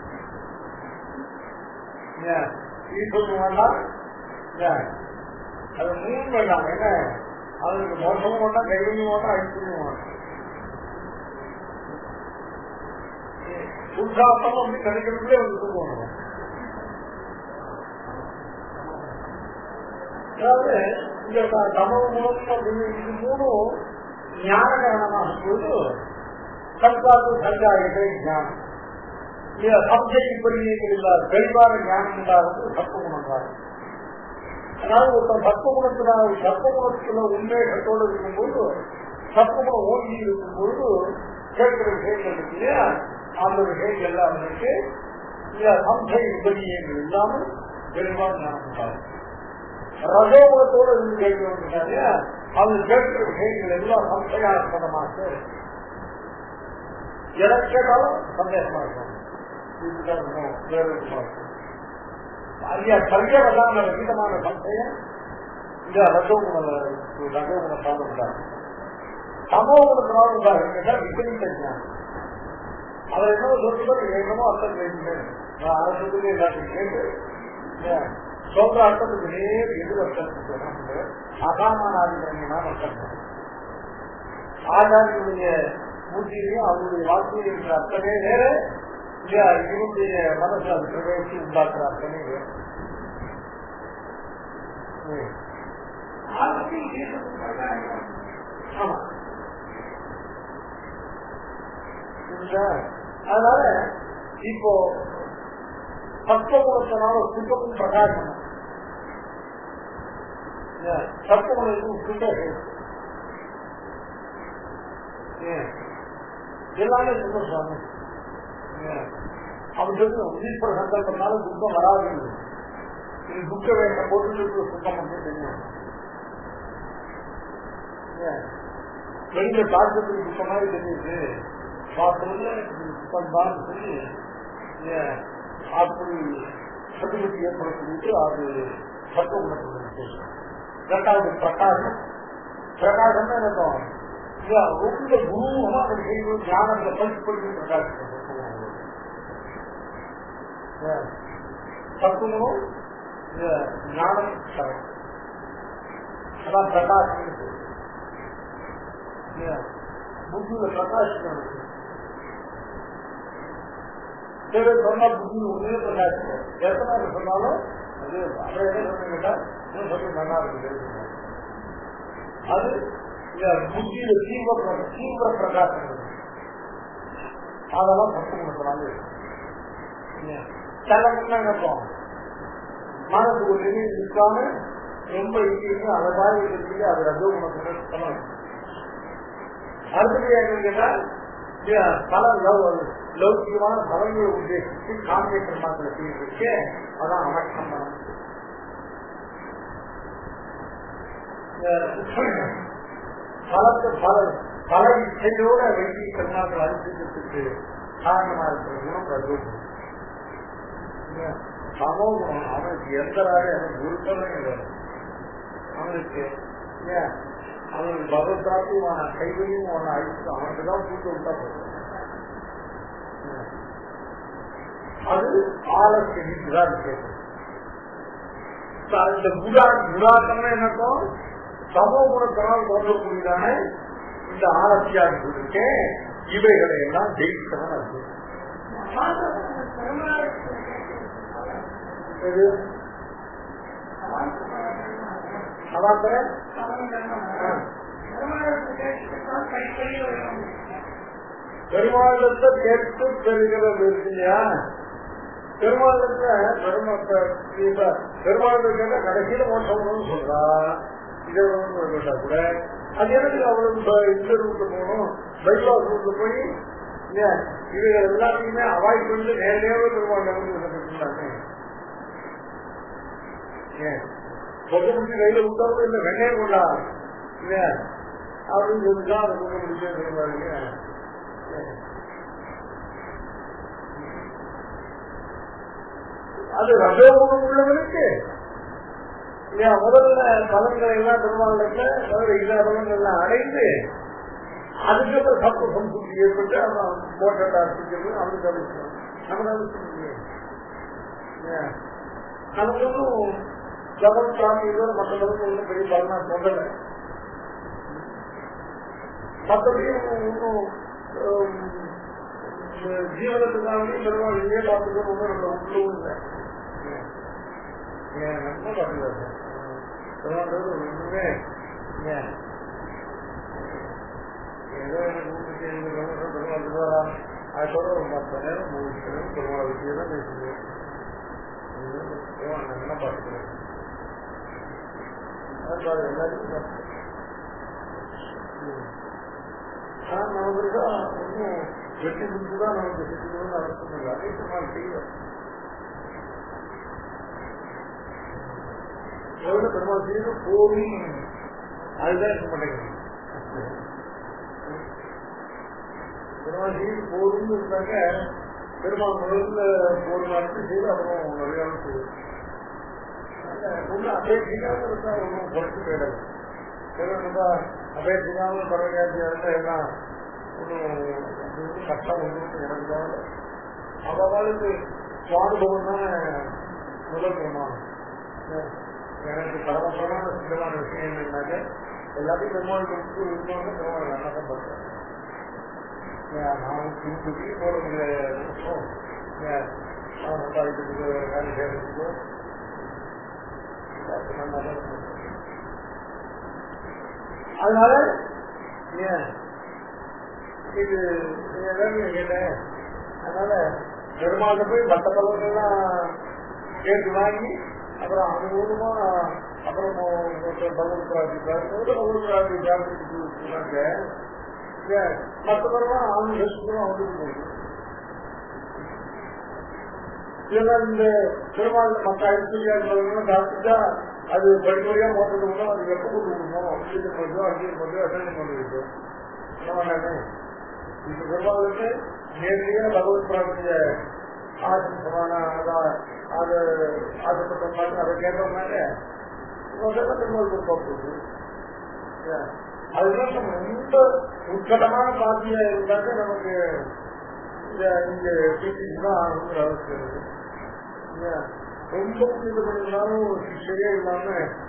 ஈஸ்வரன் வேண்டாம் அது மூணு வேண்டாம் என்ன அவருக்கு மோசமும் வேண்டாம் கைவியும் வேண்டாம் ஐஸ்வர்யம் வேண்டாம் உற்சாகம் அப்படி கிடைக்கிறதுலே வந்து தூங்கணும் அதாவது இந்த சமூகம் அப்படின்னு இது மூணும் ஞான காரணமாக போது சர்க்காருக்கு சஞ்சாரிகளை ஞானம் சப்ஜை இப்படியீங்கள் இல்லாத தெளிவான ஞானம் இல்லாதது சத்துவகுணம் தான் அதாவது ஒருத்தன் சத்துவகுணத்தினால சத்துவகுணத்துல உண்மைகளோடு இருக்கும்போது சத்துவகுணம் ஓங்கி இருக்கும்போது கேட்கிற விஷயங்கள் இருக்கு இல்லையா அந்த விஷயங்கள் எல்லாம் இருக்கு சம்சை உபரியங்கள் இல்லாமல் தெளிவான ஞானம் உண்டாகும் ரஜோகுணத்தோடு இருந்து கேட்கிறவங்க அது கேட்கிற விஷயங்கள் எல்லாம் சம்சயாஸ்பதமாக எனக்கு கேட்டாலும் சந்தேகமா இருக்கும் ஐயா சரியவெல்லாம் விதமான சந்தேகம் இந்த ரஜோகுண ரஜோகுணத்தால் உண்டாகும் சமோகுணத்தினால் உண்டாகுங்க விபரீத ஞானம் அவர் என்ன சொல்றது என்னமோ அர்த்தம் தெரிஞ்சுக்கேன் நான் அரசுக்கு எல்லாத்தையும் கேட்டு சொல்ற அர்த்தத்துக்கு நேர் எதிர்த்து அகாமான ஆதிபரங்கமான அர்த்தம் ஆச்சாரியனுடைய மூர்த்தியிலையும் அவருடைய வாழ்க்கையில் இருக்கிற அர்த்தமே வேற இவருடைய மனசு அது பிரவேசி உண்டாக்குற அர்த்தமே வேற ஆமா அதனால இப்போ சத்துவகுணத்தினால சுத்தமும் பிரகாசம் சத்துவகுணத்துக்கும் சுத்தம் ஏன்? எல்லாமே சொல்ல சுவாமி ஏன்? அவன் சொல்லி ஈஸ்வர சங்கல்பனால துக்கம் வராது இது துக்க வேஷம் போட்டு சுத்தம் அப்படின்னு தெரியும் ஏன்? வெளியில பார்க்கறதுக்கு துக்க மாதிரி தெரியுது பார்த்ததுல சுத்தம் தான் சொல்லி ஏன்? அப்படி சதுர்த்தி ஏற்படுத்திட்டு அது சட்ட உணர்வு ரெண்டாவது பிரகாசம் பிரகாசம் தான் இருக்கும் இல்ல, ரொம்ப குருவமா அதை செய்வது ஞானங்களை பயிற்சி பண்ணி பிரகாசிக்கும் சத்துவம் ஞானம் சரம் அதான் பிரகாசம் புத்தியில பிரகாசிக்கணும் சரி சொன்னா புத்தி ஒண்ணே பிரகாசிக்கும் எத்தனை சொன்னாலும் அது அதை என்ன சொன்னீங்கன்னா இன்னும் சொல்லி நல்லா இருக்கு அது இந்த புத்தியில தீவிர தீவிர பிரகாசம் இருக்கு. அதெல்லாம் பத்து கொடுக்கலாங்க சில முன்ன நினைப்போம் மனசு ஒரு நிலையில் நிற்காம ரொம்ப இருக்கு அதை மாதிரி இருக்கு அது ரஜோ குணத்துல அடுத்தது என்னன்னு கேட்டா இல்ல, பல லவ் லௌகிகமான பலங்களை உத்தேசித்து காமிய கர்மாக்களை செய்யிருக்கு அதான் அவட்சம் பலத்து பல பல இச்சையோட வைத்திய கர்மாக்கள் அனுப்பிக்கிறதுக்கு காரணமா இருக்கிற குணம் ரஜோகுணம் சமோகுணம் அவனுக்கு எந்தராக எனக்கு குருத்தமே கிடையாது அவனுக்கு ஏன் அவனுக்கு பகவத்ராத்துவான கைவிலையும் அவனை அழிச்சு அவனுக்கு தான் தூக்க விட்டா போதும் அது ஆலோசனை நீக்குதான் கேட்கும் இந்த குடா குடாத்தம்னா என்னக்கும் சமோ குணத்தினால் தோன்றக்கூடியதான இந்த ஆலசியாக இருக்கேன் இவைகளை எல்லாம் ஜெயிக்கணும் அது எது அவாந்தரம் பெருமாளத்தை கேட்டு பெறுகிறது இருக்கு இல்லையா பெருமாளத்தை பெருமாள் கேட்ட கடைசியில மோசம்னு சொல்றா இதை கேட்டா கூட அது எனக்கு அவ்வளவு இந்த ரூட்ல போகணும் பைபாஸ் ரூட்ல போய் இல்லையா இவைகள் எல்லாத்தையுமே அவாய்ட் பண்ணிட்டு நேரடியாவே பெருமாள் நடந்து ஏன் கொண்டு முடிச்சு கையில விட்டாலும் இல்ல வெங்காயம் கொண்டா இல்லையா அப்படின்னு சொல்லிதான் அதை கொண்டு முடிச்சு சொல்லுவாருங்க அது ரஜோகுணம் உள்ளவனுக்கு இல்லையா முதல்ல பலன்களை எல்லாம் பெருமாளுக்கு முதல்ல இல்லா பலன்கள் எல்லாம் அடைந்து அதுக்கப்புறம் சப்பு சம்புத்தி ஏற்பட்டு அவன் போட்டத்தை அர்ப்பிக்கிறது அவனுக்கு அனுப்பிச்சான் நமக்கு அனுப்பிச்சு நமக்கு ஒன்றும் ஜபம் சாமி இதோட மற்றவர்களுக்கு ஒன்றும் பெரிய பலனா சொல்லலை மற்றபடி ஒன்றும் ஜீவனத்துக்காக பெருமாள் இதே பார்த்துக்க ஒன்றும் நம்ம உள்ளவும் இல்லை நம்ம பார்த்துக்காது பெருமாள் ஒன்றுமே ஏதோ எனக்கு ஊட்டு செய்தி பெருமாள் வரான் அதோட ஒரு பத்து நேரம் மூணு நேரம் பெருமாள் விஷயம் தான் பேசுகிறேன் என்ன பார்த்துக்கிறேன் எல்லாருக்கும் நமக்கு ஒன்றும் வெட்டி முடிச்சுதான் நமக்கு செஞ்சுக்கணும்னு அவசியம் இல்லை அனைத்து நாள் செய்யும் எவ்வளவு பெருமாள் செய்யணும் போதும் அதுதான் இருக்க மாட்டேங்குது பெருமாள் செய்யும் போதும்னு இருந்தாங்க பெருமாள் முதல்ல ஒரு நாளைக்கு செய்து அப்புறம் நிறைய நாள் செய்யும் ஒன்றும் அபேட்சிக்காம இருந்தா ஒன்றும் குறைச்சு போயிடாது இருந்தா அபேட்சிக்காம பரவாயில்லையா இருந்தா எல்லாம் ஒன்றும் கஷ்டம் ஒன்றும் எனக்கு தான் அவளுக்கு சுவானுபவம் தானே முதல் பிரமாணம் எனக்கு பரமபரமான சித்தமான விஷயம் என்னன்னாக்க எல்லாத்தையும் பெருமாள் கொடுத்து இருந்தவங்க பெருமாள் நல்லா தான் பண்றேன் நான் திருப்பதி போட முடியாது சம்பாதிக்கிறதுக்கு வேலை செய்யறதுக்கு அதனால ஏன் இது கேட்டேன் அதனால பெருமாள் போய் மற்ற பலவர்கள்லாம் கேட்டு வாங்கி அப்புறம் அனுபவமா அப்புறம் பகவத் பிரார்த்தி பிரார்த்தி பகவத் பிரார்த்தி பிரார்த்திக்கு சொன்னாங்க மற்றவர்கள் ஆளுநர் வந்து போகுது இதெல்லாம் இந்த பெருமாள் மற்ற ஐஸ்வர்யாக்கள் சாப்பிட்டா அது படிப்படியா மோட்டது மூலம் அது வெப்ப கொடுக்கணும் அஞ்சு பண்ணுறோம் அஞ்சு பண்ணுறோம் அசைன் பண்ணிருக்கு இந்த பெருமாளுக்கு நேரடியா பகவத் பிராப்திய ஆசிரியமான அது ஆசைப்பட்டோம்னாலும் அதை கேட்டோம்னால பெருமாள் கொடுப்பா போகுது அதுதான் நம்ம ரொம்ப உட்கட்டமான பாத்தியா இருந்தாக்க நமக்கு இங்க பேசிக்கலாம் அவசியம் இருக்கு ரொம்ப இது பண்ணினாலும் சரியா இல்லாம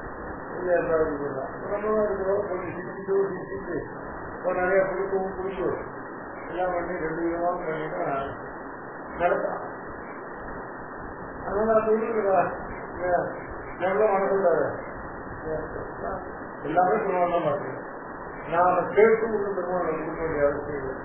இருக்கிறோம் கொஞ்சம் சிரிச்சுட்டு சிரிச்சுட்டு நிறைய கொடுக்கவும் கொடுத்து எல்லாம் பண்ணி ரெண்டு விதமாக பண்ணினா நடத்தான் அதனால அது நல்ல மனசுல எல்லாமே பெருமாள் தான் பார்த்தேன் நான் கேட்டு ஒன்று பெருமாள் கொடுக்க வேண்டிய அவசியம் இல்லை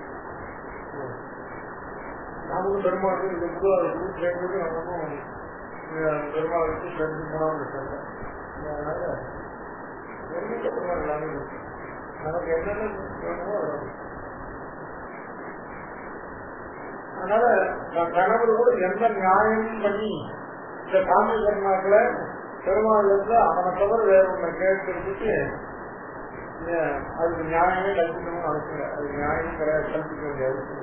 நாமும் பெருமாள் இந்த குருவாருக்கு கேட்கறது நமக்கும் பெருமாளுக்கு ரெண்டு மூணாவது சொன்னேன் அதனால எந்த பெருமாள் எல்லாமே நமக்கு என்னென்ன வேணுமோ அதனால நான் கணவர் கூட எந்த நியாயமும் பண்ணி இந்த காமி கர்மாக்கள பெருமாள் வந்து அவனை தவிர வேற ஒண்ணு கேட்கறதுக்கு அதுக்கு நியாயமே கல்பிக்கணும்னு அவசியம் அது நியாயம் கிடையாது கல்பிக்க வேண்டிய அவசியம்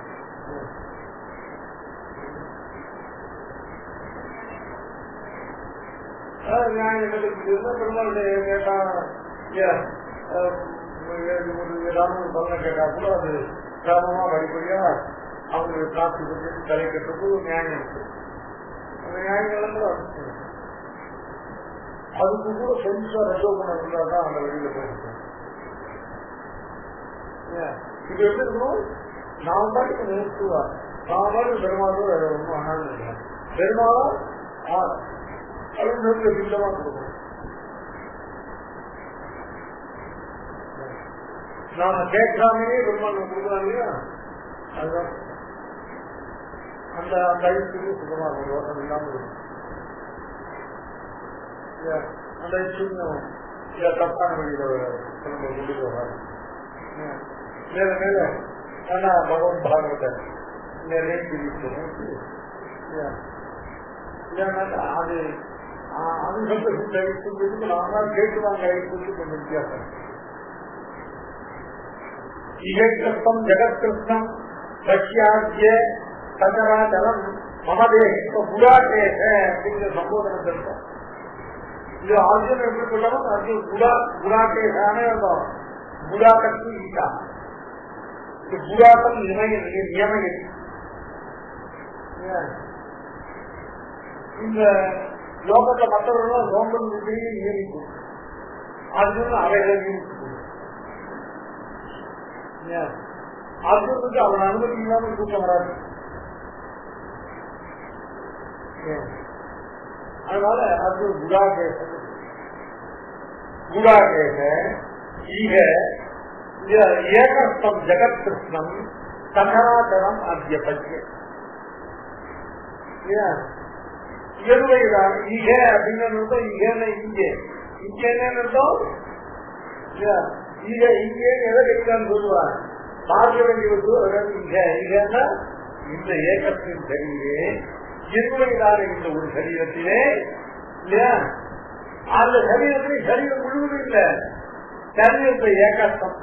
நியாயம் கல்பிக்கிறது பெருமாளுடைய கேட்டா ஏதாவது ஒரு பலனை கேட்டா கூட அது கிராமமா வழிபடியா அவங்களுக்கு காசு கொடுத்து தலை கட்டுறது ஒரு நியாயம் இருக்கு அந்த நியாயங்கள் வந்து அவசியம் அதுக்கு கூட கொஞ்சம் ரஜோகுணம் இருந்தா தான் அந்த வழியில போயிருக்கோம் இது எப்படி இருக்கணும் நான் பாட்டுக்கு நிறுத்துவா நான் பாட்டு பெருமாளும் வேற ஒன்றும் ஆனாலும் இல்லை பெருமாளும் அது நிறுத்த சித்தமா கொடுக்கணும் நாம கேட்காமலே பெருமாள் கொடுக்குறாங்க இல்லையா அதுதான் அந்த அந்த ஐஸ்வர்யம் சுத்தமா இருக்கும் யோசனை இல்லாம இருக்கும் அந்த ஐஸ்வர்யம் தப்பான வழியில நம்ம கொண்டு போவாங்க மேல மேல ஆனா பகவத் பாகவத நிறைய அது அது சொல்றது நாம கேட்டுவாங்க ஐஸ்வர்யம் கொஞ்சம் வித்தியாசம் இகைக்கிருஷ்ணம் ஜெகத்கிருஷ்ணம் பஷ்யாத்திய சகராஜலம் மமதே குடாட்டேக அப்படிங்கிற சம்போதனம் இருக்கும் இது அர்ஜுன் எப்படி சொல்லணும் அர்ஜுன் குடா குடாட்டேகானே இருக்கும் குடாக்கத்து ஈட்டா இது குடாக்கம் நியமய நியமய இந்த லோகத்துல மற்றவர்களும் ரோமன் விதியை நியமிக்கும் அர்ஜுன் அவைகளை நியமிக்கும் அர்ஜுனுக்கு அவன் அனுமதி இல்லாமல் தூக்கம் வராது அதனால அது குடாகேச குடாகேச ஈக ஏகஸ்தம் ஜெகத் கிருஷ்ணம் சகராச்சரம் அத்திய பற்றிய எருவைதான் ஈக அப்படின்னு அர்த்தம் ஈகன்னு இங்கே இங்கே என்ன அர்த்தம் ஈக இங்கே எதை கிடைக்கான்னு சொல்லுவாங்க பார்க்க வேண்டியது இங்க இங்கன்னா இந்த ஏகத்தின் சரிவே இருமையிலான இந்த ஒரு சரீரத்திலே இல்லையா அந்த சரீரத்திலே சரீரம் முழுவதும் இல்ல சரீரத்தை ஏகத்தம்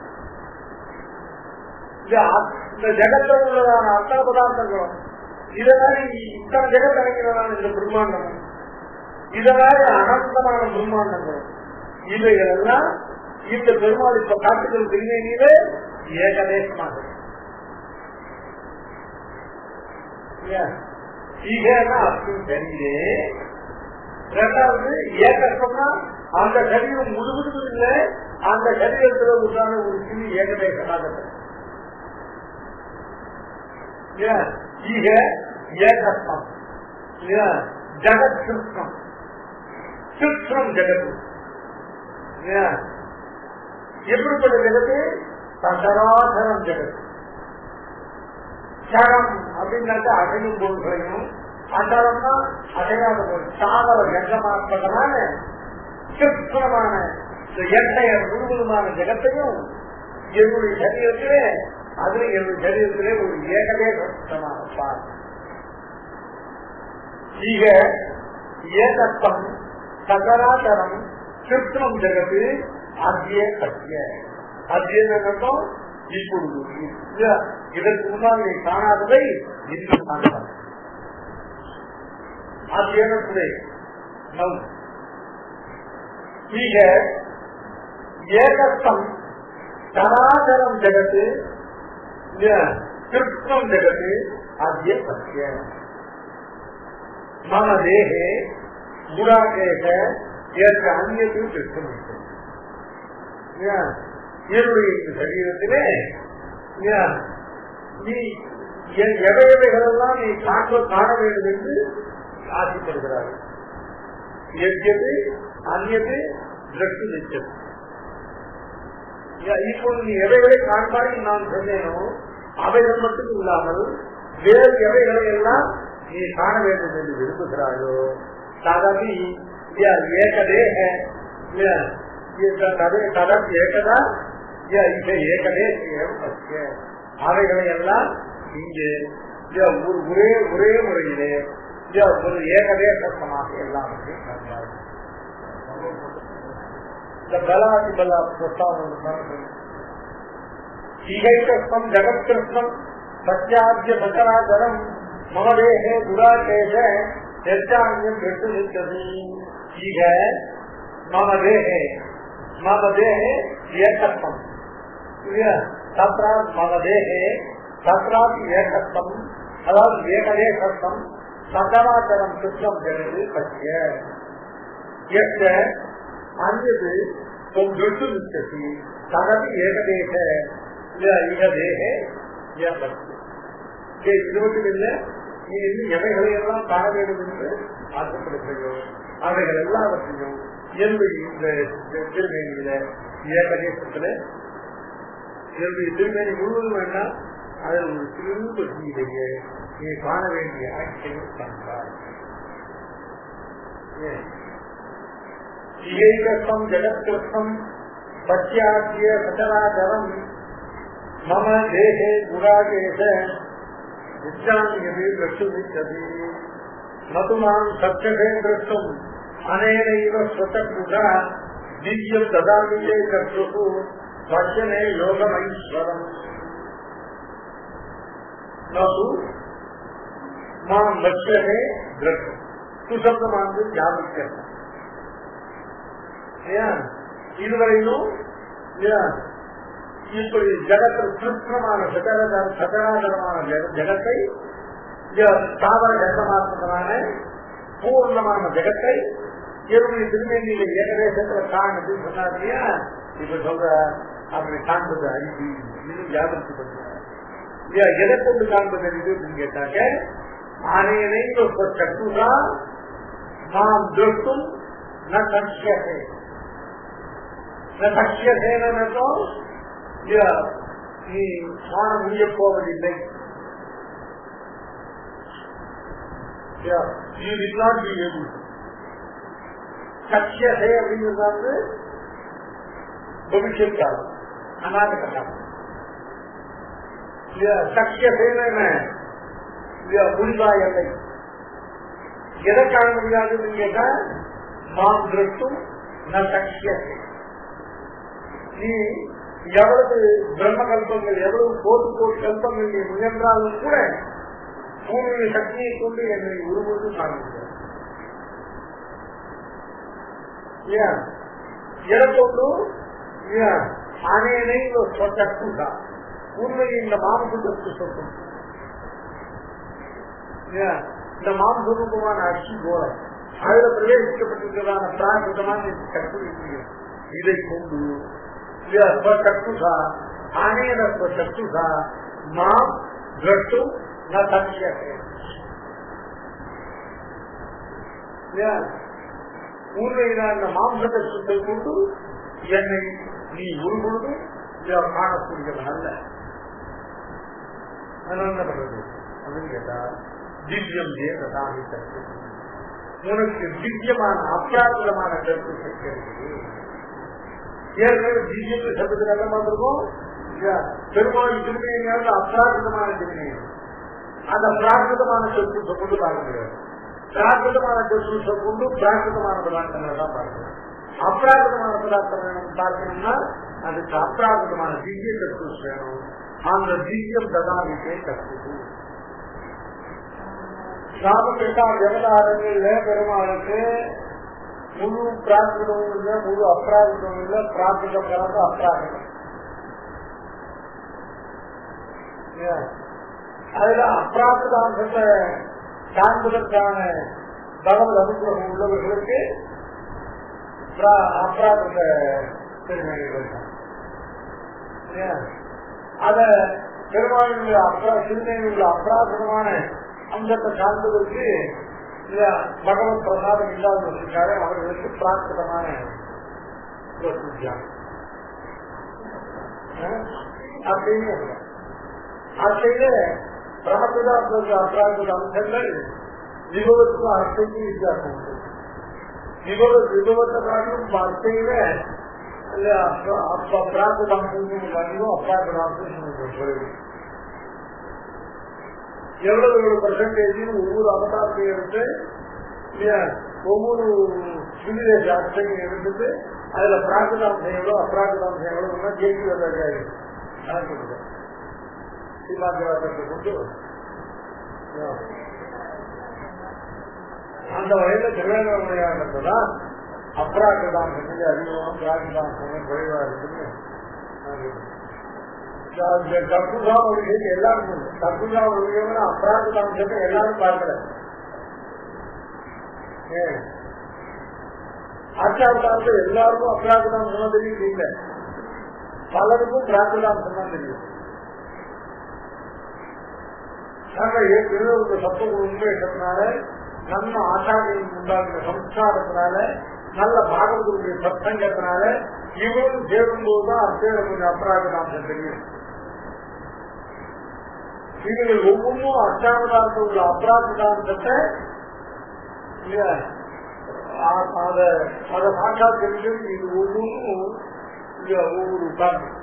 இந்த ஜெகத்தில் உள்ளதான அத்தனை பதார்த்தங்களும் இதனால இத்தனை ஜெகத் அடங்கிறதான இந்த பிரம்மாண்டம் இதனால அனந்தமான பிரம்மாண்டங்களும் இவைகள் எல்லாம் இந்த பெருமாள் இப்ப காட்டுகள் திருநெல்லியிலே ஏகதேசமாக ஈகனா அப்படின்னு தெரியுது ரெண்டாவது ஏகத்தம்னா அந்த சரீரம் முழுவதும் இல்லை அந்த சரீரத்தில் உண்டான ஒரு சிறு ஏகதேசமாக ஈக ஏகத்தம் ஜகத் கிருஷ்ணம் கிருஷ்ணம் ஜெகத் எப்படிப்பட்ட ஜெகத்து சசராசரம் ஜெகத் சரம் அப்படின்னாக்க அசையும் பொருள்களையும் அசரம்னா அசையாத பொருள் சாதர கண்டமாற்பட்டமான சிற்பமான இந்த எட்டைய முழுவதுமான ஜெகத்தையும் என்னுடைய சரீரத்திலே அதுல என்னுடைய சரீரத்திலே ஒரு ஏகதேசமான பார் ಈಗ ಏಕತ್ವಂ ಸಕರಾಚರಂ ಕೃತ್ರಿಮ ಜಗತ್ತು ಅದ್ಯ ಸತ್ಯ அத்தியனம் இப்பொழுது இதற்கு முன்னால் நீ காணாததை இன்று காணலாம் அத்தியனத்திலே நம் ಈಗ ஏகத்தம் சராச்சரம் ஜகத்து கிருஷ்ணம் ஜகத்து அத்திய சத்திய மம தேகே குணாகேக ஏற்ற அந்நியத்தையும் கிருஷ்ணம் என்னுடைய இந்த சரீரத்திலே நீ எவை எவைகளெல்லாம் நீ காண்ப காண வேண்டும் என்று ஆசைப்படுகிறார்கள் எது அந்நியது திரட்டு நிச்சயம் இப்பொழுது நீ எவைகளை காண்பாய் நான் சொன்னேனோ அவைகள் மட்டும் இல்லாமல் வேறு எவைகளை எல்லாம் நீ காண வேண்டும் என்று விரும்புகிறாயோ ததவி ஏகதேக ததம் ஏகதா ஏகதே அவைகளை எல்லாம் இங்கே ஒரே ஒரே முறையிலே ஒரு ஏகதேசமாக எல்லாவற்றையும் காண்பார்கள் இந்த பலாதி பலா பிரஸ்தாவனம் ஈகைக்கம் ஜகத்கிருஷ்ணம் சத்யாத்திய சங்கராச்சரம் மமதேகே குடாகேஷ எச்சாங்கியம் பெற்று நிற்கிறது ஈக மமதேகே மமதேகே ஏகத்தம் தத்ரா மமதேகே தத்ராபி ஏகத்தம் அதாவது ஏகதேசத்தம் சங்கராச்சரம் கிருஷ்ணம் ஜெகது பற்றிய எத்த அந்நது தொண்டு நிற்கதி தனது ஏகதேச இகதேக இது மட்டும் இல்ல நீ இன்னும் எவைகளை எல்லாம் காண வேண்டும் என்று ஆசைப்படுகிறோ அவைகள் எல்லாவற்றையும் என்னுடைய இந்த திருமேனியில ஏகதேசத்துல என்னுடைய திருமேனி முழுவதும் வேண்டாம் அதில் ஒரு சிறு பகுதியிலேயே நீ காண வேண்டிய ஆட்சியை காண்பார் ஈகைகம் ஜகத்கிருஷ்ணம் பத்யாத்திய சச்சராச்சரம் மம தேகே குராகேஷ விஜயாமியது லட்சுமிச்சது மதுமான் சத்தியகே திருஷ்டும் அனேனைவ ஸ்வதகுடா திவ்யம் ததாமியே கர்த்து பஜ்யனே யோகமைஸ்வரம் நது மாம் லட்சகே திருஷ்டும் சுசப்தமானது தியானிக்கிறது இதுவரையிலும் இப்படி ஜகத்தில் கிருஷ்ணமான சகராதரமான ஜகத்தை தாவர கண்டமாத்மகமான பூர்ணமான ஜகத்தை என்னுடைய திருமேனியில ஏகதேசத்துல காணுது சொன்னார் இல்லையா இப்ப சொல்ற அப்படி காண்பது அறிவு இன்னும் ஜாகிரத்து பண்ற எதை கொண்டு காண்பது அறிவு அப்படின்னு கேட்டாங்க அனைனை சத்துதான் நாம் திருஷ்டும் ந சக்ஷே சக்ஷேனோ நீ காண முடிய போவதில்லை you did not be able to. சக்ஷசே அப்படிங்கிறது வந்து பவிஷ்யத் காலம் அநாத காலம் சக்ஷசேன முடிவா எல்லை எதை காண முடியாதுன்னு கேட்டா நாம் திருஷ்டும் ந சக்ஷசே நீ எவ்வளவு பிரம்ம கல்பங்கள் எவ்வளவு கோட்டு கோட்டு கல்பங்கள் நீ முயன்றாலும் கூட உன்னுடைய சக்தியை கொண்டு என்னை உருவது காண முடியாது ಎಡಕೊಂಡು ಆನೆಯನೇ ಸ್ವತಃ உண்மையை இந்த மாம்சத்திற்கு சொத்து இந்த மாம்சரூபமான அச்சு கோலம் அதுல பிரவேசிக்கப்பட்டிருக்கிறதான பிராகிருதமான கற்பனை இதை கொண்டு ஸ்வசக்துஷா ஆனேன ஸ்வசக்துஷா மாம் திரட்டு ந சக்ஷே உண்மையினால் இந்த மாம்சத்தை சுத்தை கொண்டு என்னை நீ உருகொழுது காணக்கூடியவன் அல்ல என்ன பண்றது அப்படின்னு கேட்டா திவ்யம் தேவதாமி கருத்து உனக்கு திவ்யமான அப்ராதமான கருத்து சக்தி ஏற்கனவே திவ்யம் சப்தத்துக்கு என்ன பார்த்திருக்கோம் பெருமாள் திருமையாவது அப்ராகிருதமான திருமையம் அந்த பிராகிருதமான சொத்து கொண்டு பார்க்க முடியாது பிராகிருதமான சொத்து கொண்டு பிராகிருதமான பதார்த்தங்களை தான் பார்க்கணும் அப்ராகிருதமான பதார்த்தம் வேணும் பார்க்கணும்னா அதுக்கு அப்ராகிருதமான திவ்ய தத்துவம் வேணும் அந்த திவ்யம் ததாவிக்கை கற்று ராமகிருஷ்ணா ஜெகதாரங்கள்ல பெருமாளுக்கு முழு பிராகிருதமும் இல்லை முழு அப்ராகிருதமும் இல்லை பிராகிருதம் கலந்து அப்ராகிருதம் அதுல அப்ராகிருதாம்சத்தை காண்பதற்கான பகவத் அனுகிரகம் உள்ளவர்களுக்கு அப்ராகிருத திருமணிகள் அத பெருமாளுடைய அப்ரா சிறுமையுள்ள அப்ராகிருதமான அம்சத்தை காண்பதற்கு பகவத் பிரசாதம் இல்லாதவர்களுக்காக அவர்களுக்கு பிராகிருதமான அப்படின்னு அத்தையில பிராகிருத அப்ராகிருத அம்சங்கள் விபவத்துக்கும் அர்த்தைக்கும் வித்தியாசம் உண்டு விபவ விபவத்தை காட்டிலும் அர்த்தையில பிராகிருத அம்சம் காட்டிலும் அப்ராகிருத அம்சம் எவ்வளவு எவ்வளவு பர்சன்டேஜ் ஒவ்வொரு அவதாரத்தையும் எடுத்து ஒவ்வொரு சுவிதேச அர்த்தத்தையும் எடுத்துட்டு அதுல பிராகிருதாம்சம் எவ்வளவு அப்ராகிருதாம்சம் எவ்வளவு ஜெயிச்சு வந்தாரு சீமாந்திரத்தை கொண்டு அந்த வகையில திருவேங்கடமுடையானதுதான் அப்ராகிருதாம்சம் அதிகமாக பிராகிருதாம்சம் குறைவா இருக்குன்னு கற்புதா ஒழிகை எல்லாருக்கும் கற்புதா ஒழிகை அப்ராகிருதாம்சத்தை எல்லாரும் பார்க்கல ஆச்சாரத்தார்த்த எல்லாருக்கும் அப்ராகிருதாம்சம் தெரியும் இல்லை பலருக்கும் பிராகிருதாம்சம் தான் தெரியும் நம்ம ஏற்கனவே ஒரு சத்த உண்மையிட்டதுனால நம்ம ஆச்சாரியம் உண்டாகிற சம்ஸ்காரத்தினால நல்ல பாகவதனுடைய சத்தங்கத்தினால இவரும் சேரும்போது தான் அத்தேட கொஞ்சம் அப்ராகிருதாம்சம் தெரியும் இவர்கள் ஒவ்வொன்றும் அஷ்டாவதாரத்தில் உள்ள அப்ராகிருதாம்சத்தை அதை சாக்கா தெரிஞ்சு இது ஒவ்வொன்றும் ஒவ்வொரு காரணம்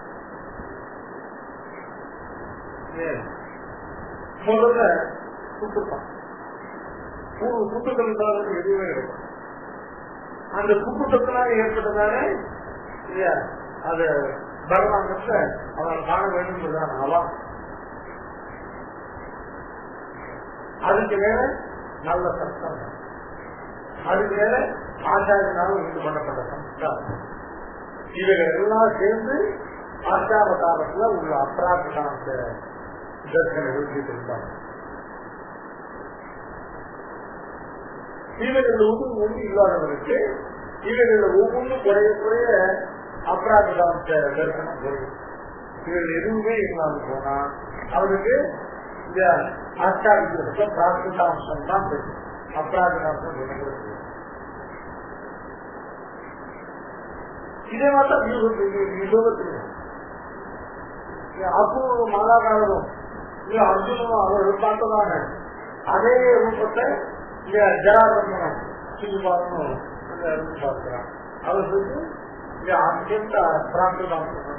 முதல்ல சுட்டுப்பான் ஒரு சுட்டுக்கள் எதுவுமே இருக்கும் அந்த சுட்டுத்தத்தினால ஏற்பட்டதால இல்லையா அது பகவானத்தை அவன் காண வேண்டும் அவன் அதுக்கு மேல நல்ல சத்தம் அதுக்கு மேல ஆச்சாரியனாலும் உண்டு பண்ணப்பட்ட சம்ஸ்காரம் இவைகள் எல்லாம் சேர்ந்து ஆச்சாரகாலத்துல உள்ள அப்ராகிருதாந்த தர்சனை எழுதிட்டு இருந்தாங்க இவைகள் ஒன்று ஒன்று இல்லாதவருக்கு இவைகள் ஒவ்வொன்றும் குறைய குறைய அப்ராகிருதாந்த தரிசனம் குறையும் இவர்கள் எதுவுமே இல்லாமல் போனா அவருக்கு இந்த ஆச்சாரியத்தை பிராகிருதாம்சம் தான் தெரியும் அப்ராகிருதாம்சம் சொல்லப்படுது இதே மாதிரி யுகத்தில் அப்போ மாலாகாரரும் இல்ல அர்ஜுனும் அவர்கள் பார்த்ததான அதே ரூபத்தை இங்க ஜராதமனம் சொல்லி பார்க்கணும் பார்க்கிறான் அவர்களுக்கு இங்க அத்தியந்த பிராகிருதாம்சம்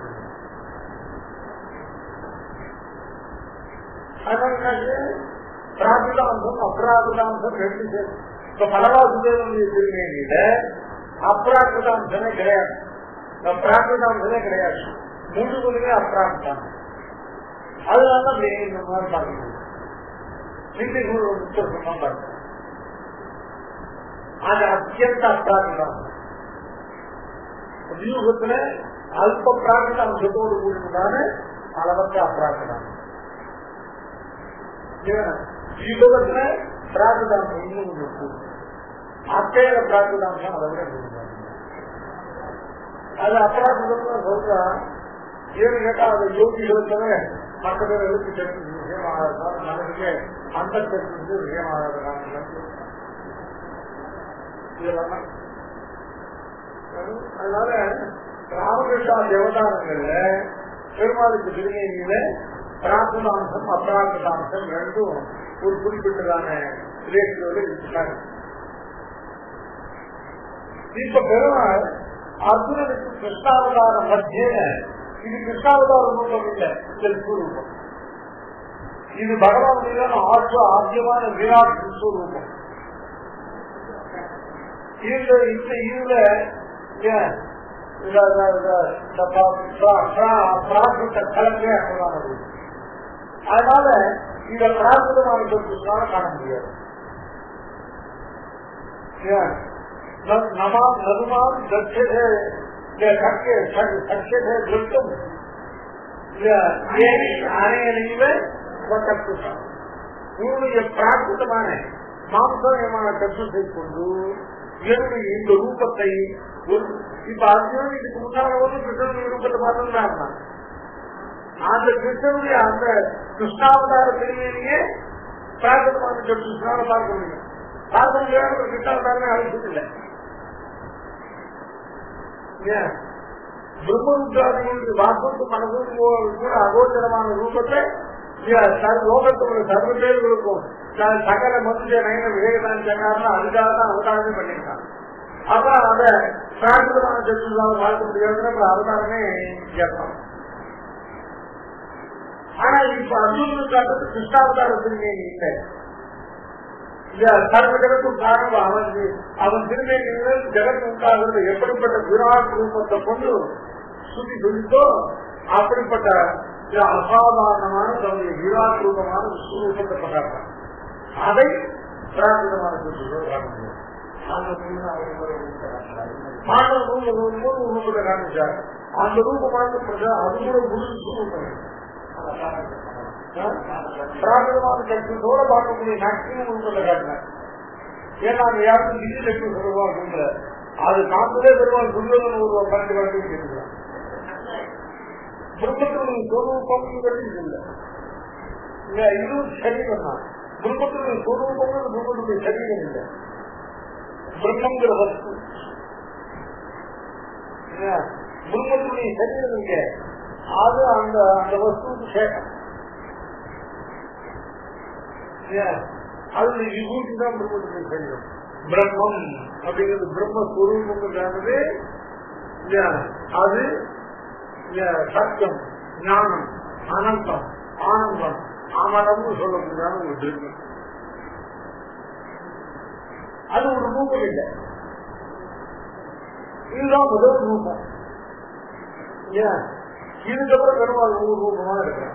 அதனால பிராகிருதாம்சம் அப்ராகிருதாம்சம் ரெண்டு சேர்ந்து இப்ப பலவாசுதேவனுடைய திருமேனியில அப்ராகிருதாம்சமே கிடையாது பிராகிருதாம்சமே கிடையாது முழுவதுமே அப்ராகிருதாம் அதனால இந்த மாதிரி பார்க்க முடியும் சிந்திகள் ஒரு புத்தகமா பார்க்கணும் அது அத்தியந்த அப்ராகிருதாம் வியூகத்துல அல்ப பிராகிருதாம்சத்தோடு கூடியதான அளவற்ற அப்ராகிருதாம் யுகத்துல பிராகிருதாம்சம் இன்னும் கொஞ்சம் கூடும் அத்தேக பிராகிருதாம்சம் அதை விட கூடுதல் அது அப்ராகிருதம் சொல்றா ஏன்னு கேட்டா அது யோகிகளுக்கு மற்ற பேர் எழுத்து சேர்த்து விஷயமாகாதான் மனதுக்கு அந்த சேர்த்து விஷயமாகாத இதெல்லாம் அதனால ராமகிருஷ்ணா தேவதானங்கள்ல பெருமாளுக்கு திருநெல்வேலியில பிரார்த்தனாம்சம் அப்ரார்த்தனாம்சம் ரெண்டும் ஒரு குறிப்பிட்டதான ரேஷியோடு இருக்காங்க இப்ப பெருமாள் அர்ஜுனனுக்கு கிருஷ்ணாவதார மத்திய இது கிருஷ்ணாவதார ரூபம் இல்ல இந்த விஸ்வரூபம் இது பகவான் மீதான ஆற்ற ஆத்தியமான விராட் விஸ்வரூபம் இந்த இந்த இதுல ஏன், இந்த- இந்த- இந்த- இந்த பா- பா- பா- பிராகிருத கலங்க அப்படின்னானது. அதனால இத பிராகிருதமான சொத்துனால காண முடியாது ஏன்? ந- நமாம் நதுமாம் தட்சதே சக்கே சக்கே திருத்தம் அணையனையில உன்னுடைய பிராகிருதமான மாம்சமயமான தத்துவத்தை கொண்டு என்னுடைய இந்த ரூபத்தை ஒரு- இப்ப அர்ஜுனன் இதுக்கு முன்னால வந்து கிருஷ்ணனுடைய ரூபத்தை பார்த்துருந்தாங்க அந்த கிருஷ்ணனுடைய அந்த கிருஷ்ணாவதார திருமையிலேயே பிராகிருதமான தத்துவத்தினால பார்க்க முடியும் பார்க்க முடியாத ஒரு கிருஷ்ணாவதாரமே அவசியம் இல்லை ஏன்? பிரம்மருத்ராதிகளுடைய வாக்குக்கு மனதும் கூட அகோச்சரமான ரூபத்தை லோகத்தோட சர்வ பேர்களுக்கும் ச- சகல மனுஷ நயன விவேகதான் சொன்னார்னா அதுக்காக தான் அவதாரமே பண்ணிருக்காங்க அப்புறம் அத பிராகிருதமான சத்துருதாவை பார்க்க முடியாதுன்னு அப்புறம் அவதாரமே கேட்பாங்க ஆனா இப்ப அர்ஜுனனுக்கு காட்டுறது கிருஷ்ணாவதாரத்திலே இல்லை சர்வ ஜெகத்தும் காரணம் அவன் அவன் திருமேனிகள் ஜெகத் உண்டாகிறது எப்படிப்பட்ட விராட் ரூபத்தை கொண்டு சுத்தி சொல்லித்தோ அப்படிப்பட்ட இந்த அசாதாரணமான தன்னுடைய விராட் ரூபமான விஸ்வரூபத்தை கொண்டாடுறான் அதை பிராகிருதமான சுற்றுலா காண முடியும் மாணவ ரூபம் ஒரு ரூபத்தை காமிச்சார் அந்த ரூபமான பிரஜா அது கூட முழு ரூபம் பிராகிருதமான சக்தியோட பார்க்கக்கூடிய மேக்சிமம் ரூபத்தை காட்டினார் ஏன்னா அது யாருக்கும் திடீர் சக்தி சொல்லுவாங்க சொல்ல அது காப்பதே பெருமாள் சொல்லுவதன் ஒரு பன்னெண்டு வரைக்கும் இருக்கிறான் பிரம்மத்தினுடைய சொரூபம் இல்லை இல்ல இதுவும் சரீரம் தான் பிரம்மத்தினுடைய சொரூபம் பிரம்மத்துடைய சரீரம் இல்லை பிரம்மங்கிற வஸ்து இல்ல, பிரம்மத்துடைய சரீரம் இங்க அது அந்த அந்த வஸ்துக்கு சேகம் இல்ல, அது விபூதி தான் பிரம்மத்துடைய சரீரம் பிரம்மம் அப்படிங்கிறது பிரம்மஸ்வரூபங்கிறதானது இல்ல, அது இல்ல, சத்தியம் ஞானம் அனந்தம் ஆனந்தம் ஆமனம்னு சொல்லக்கூடியதான ஒரு திருப்பம் அது ஒரு ரூபம் இல்லை இதுதான் முதல் ரூபம் ஏன் இதுக்கப்புறம் பெருமாள் நூறு ரூபமா இருக்கிறான்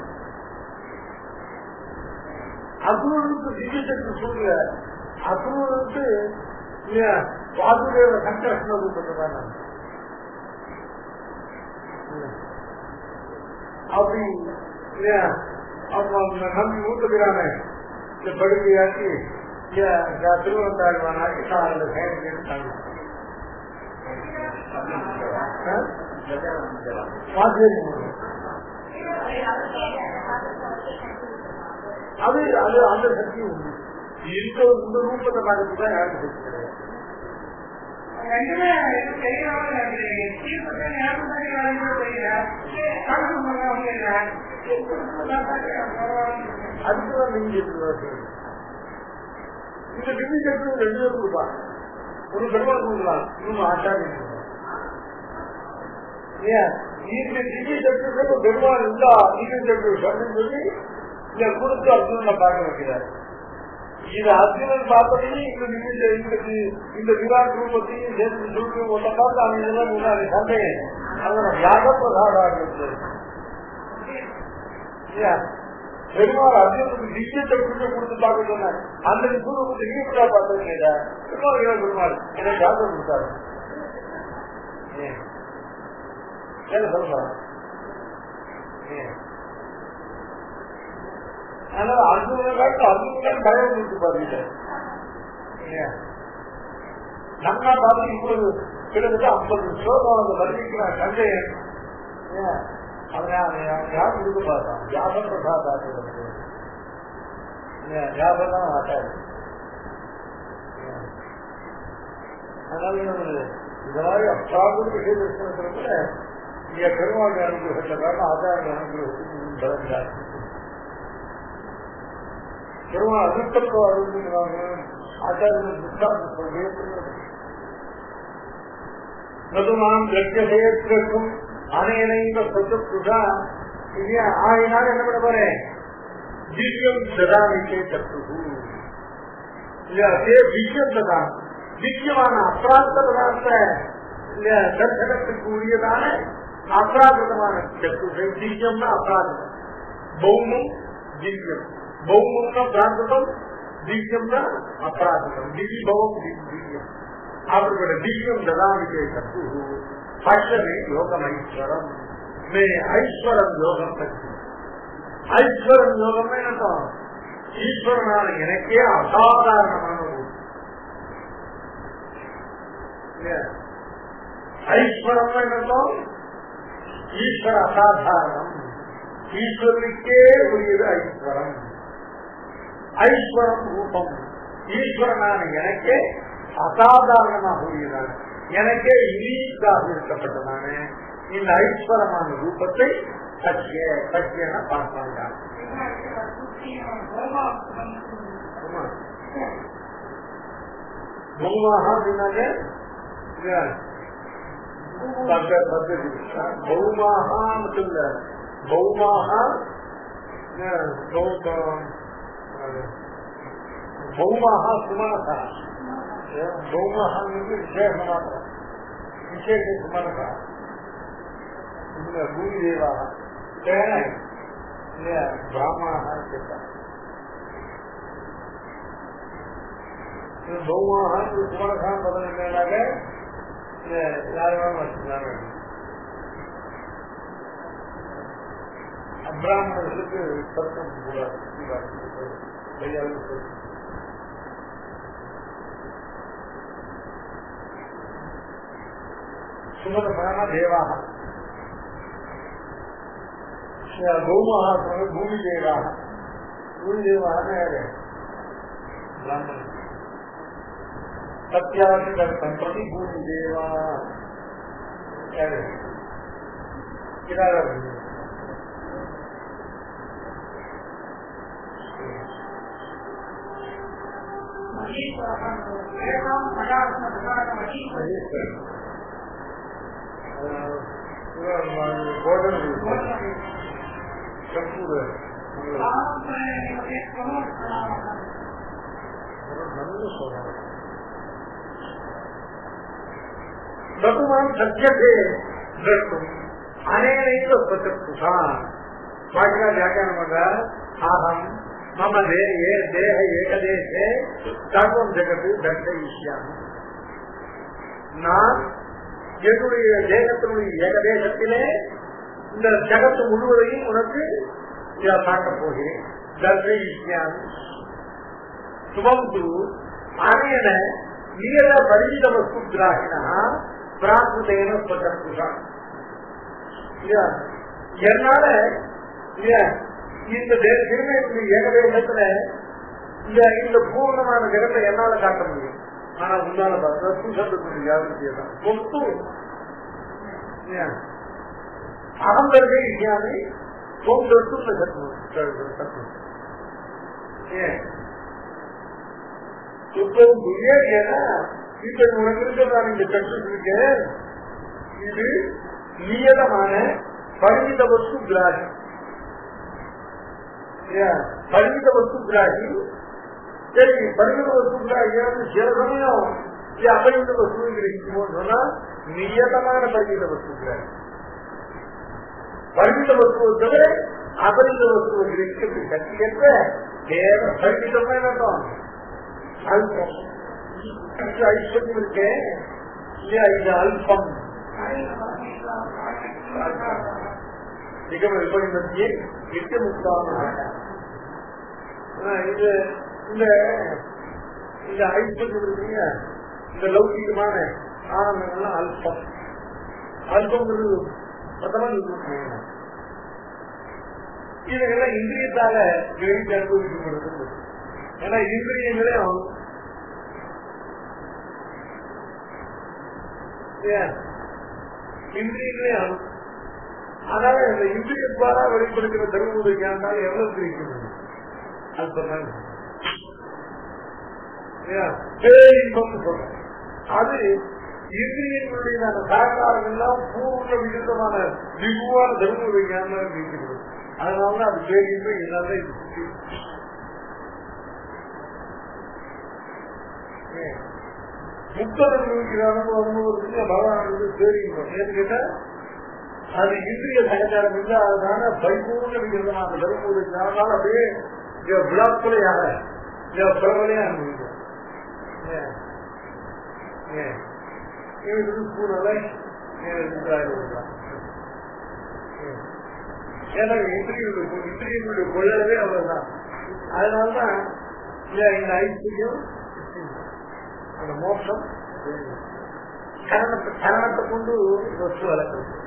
அசுரனுக்கு திவ்யசக்தி சொல்ற அசுரனுக்கு வாசுதேவ சங்கர்ஷண ரூபத்தை தான் அப்படி இல்லையா அவங்க நம்பி ஊத்துக்கிறானே இந்த படுக்கையாக்கி திருவந்தாழ்வானாக்கி நான் அந்த செயலுக்கு எடுத்தாங்க அது அது அந்த சக்தி உண்டு இந்த இந்த ரூபத்தை பார்க்கறது தான் யாருக்கு சக்தி கிடையாது அதுக்குதான் நீங்க இந்த டிவி சக்தி ரெண்டு பேரும் கொடுப்பாங்க ஒரு பெருமாள் கொடுக்கலாம் இன்னும் ஆச்சாரியம் ஏன் இந்த திவ்ய சக்திக்கு பெருமாள் இருந்தா திவ்ய சக்தி சொல்லி சொல்லி இதை கொடுத்து அர்ஜுனனை பார்க்க வைக்கிறார் இது அர்ஜுனன் பார்த்ததையும் இந்த திவ்ய இந்த இந்த விராட் ரூபத்தையும் சேர்த்து சொல்லிட்டு ஒன்றை பார்த்து அவன் இதெல்லாம் முன்னாடி சண்டையே அவன் யாகப்பிரசாதா இருந்தது பெருமாள் அர்ஜுனுக்கு திவ்ய சக்தியை கொடுத்து பார்க்க சொன்னார் அந்த விஸ்வரூபத்தை நீ கூட பார்த்தீங்க பெருமாள் என்ன பெருமாள் எனக்கு யாகம் கொடுத்தாரு ஏன் என்ன சொல்றான் அதனால அர்ஜுன காட்டு அர்ஜுனன் பயம் இருக்கு பாருங்க நம்ம பார்த்து இப்பொழுது கிட்டத்தட்ட ஐம்பது ஸ்லோகம் அந்த வர்ணிக்கிறான் சண்டையன் அவன் யாரும் கொடுக்க பார்த்தான் வியாபம் பிரசாத் ஆச்சு வியாபம் தான் ஆட்டாரு அதனால இந்த மாதிரி அப்பாவும் விஷய தரிசனத்துல இங்க பெருமாள் அனுகிரகத்தை காரணம் ஆச்சாரிய அனுகிரகத்துக்கு பலன்றார் பெருமாள் அதிர்த்தப்போ அருந்துகிறாங்க ஆச்சாரியன் துஷ்டாந்தம் நதுமாம் லட்சியசேற்றும் அனையனைந்த சொத்துக்குதா இல்லையா ஆகினாலும் என்ன பண்ண போறேன் திவ்யம் சதாமிக்கே தத்துகு இல்லையா அதே திவ்யம் தான் திவ்யமான அப்ராந்த பதார்த்த இல்லையா தர்சனத்துக்கு உரியதான அப்ராதமான சத்துகை திவ்யம்னா அப்ராதம் பௌமம் திவ்யம் பௌமம்னா பிராந்தம் திவ்யம்னா அப்ராதம் திவி பவம் திவ்யம் அவர்களோட திவ்யம் ததாமிக்கே தத்துகு பஷமே யோகம் ஐஸ்வரம் மே ஐஸ்வரம் யோகம் தத்து ஐஸ்வரம் யோகம் என்ன ஈஸ்வரனான எனக்கே அசாதாரணமான ஒரு ஐஸ்வரம் என்ன ஈஸ்வர அசாதாரணம் ஈஸ்வரனுக்கே உரியது ஐஸ்வரம் ஐஸ்வரம் ரூபம் ஈஸ்வரனான எனக்கே அசாதாரணமாக உரியதான் எனக்கே யூனிக்காக இருக்கப்பட்டதான இந்த ஐஸ்வரமான ரூபத்தை சத்திய சத்தியன பார்ப்பாங்க பௌமாக அப்படின்னாங்க பద్ధதி பௌமாக மட்டும் இல்ல பௌமாக பௌமாக சுமனசா பௌமாக விசேஷ மாத்திரம் விசேஷ சுமனசா பூமி தேவாக பிராமணாக கேட்டார் பௌமாக சுமனசான் பதம் என்னன்னாக யார் வேணும் வச்சுக்கலாம் அப்ராமணர்களுக்கு சத்தம் கூடாது கையாளுக்கு சுமதமான தேவாக கௌமாக பூமி தேவாக பூமி தேவாக யாரு பிராமணன் சத்யாதி சம்பதி பூமி தேவா யாரு கிடாரர் நல்ல சொல்றாங்க भगवान सत्य से द्रष्टुम अनेक स्वतंत्रता वाक्य व्याख्यान होगा अहम मम देह देह एकदेश सर्वम जगत தர்சயிஷ்யாமி நான் என்னுடைய தேகத்தினுடைய ஏகதேசத்திலே இந்த ஜகத்து முழுவதையும் உனக்கு காட்டப் போகிறேன் தர்சயிஷ்யாமி சுபம் குரு அனையன நியத பரிமித வஸ்து கிராகினா பிராகுதேன ஸ்வதர்ப்புதான் என்னால இந்த திருமணத்துக்கு ஏகதேசத்துல இந்த இந்த பூர்ணமான ஜெகத்தை என்னால காட்ட முடியும் ஆனா உன்னால சூசத்துக்கு யாரும் சொத்து அகந்தர்கள் இல்லாமை சொந்தத்தும் தத்துவம் ஏன் சுத்தம் ஏன்னா இப்ப உனக்கு இருக்கிறதான் இந்த சக்தி இருக்கு இது நியதமான பரிமித வஸ்து கிராகி பரிமித வஸ்து கிராகி சரி பரிமித வஸ்து கிராகி சில சமயம் அபரிமித வஸ்து கிரகிக்குமோன்னு சொன்னா நியதமான பரிமித வஸ்து கிராகி பரிமித வஸ்துவை தவிர அபரிமித வஸ்துவை கிரகிக்கிறது சக்தி என்ற கேவ பரிமிதமா என்ன அல்பம் ஐஸ்வர்யம் இருக்கே இல்லையா இது அல்பம் நிகம விபணிமத்தியே நித்திய முக்தான இது இந்த இந்த ஐஸ்வர்யம் இருக்கீங்க இந்த லௌகிகமான ஆனந்தங்கள்லாம் அல்பம் அல்பங்கிறது மொத்தமா இதுக்கெல்லாம் இந்திரியத்தால கிரகித்து அனுபவிக்கப்படுறது ஏன்னா இந்திரியங்களே ஆகும் இந்திரியங்களே ஆகும் அதனால இந்த இந்திரியத்வாரா வெளிப்படுகிற தர்மபுரி ஞானால எவ்வளவு பிரிக்கிறது அல்பம் பேரின்பம் சொல்றேன் அது இந்திரியங்களுடைய அந்த சககாரம் எல்லாம் பூர்ண விகிதமான விகுவான தர்ம விஞ்ஞானம் நீக்கப்படும் அதனால அது பேரின்பு என்னால இது சுத்தி. ஏன்? முக்தன் இருக்கிறாங்க வரும்போது பகவான் வந்து பேரின்பம் ஏன்னு கேட்டா அது இந்திரிய சகச்சாரம் இல்லாததான பரிபூர்ண விகிதமான தர்ம விஞ்ஞானம் அப்படியே விழாக்குலையாக பிரபலையா அனுபவிக்கும் ஏன்? ஏன்? இவருக்கு சூழலை ஏன்னா இந்திரியங்களுடைய இந்திரியங்களுடைய கொள்ளவே அவ்வளவுதான் அதனாலதான் இந்த ஐஸ்வர்யம் அந்த மோட்சம் கரணத்தை கரணத்தை கொண்டு வஸ்து வளர்க்கிறது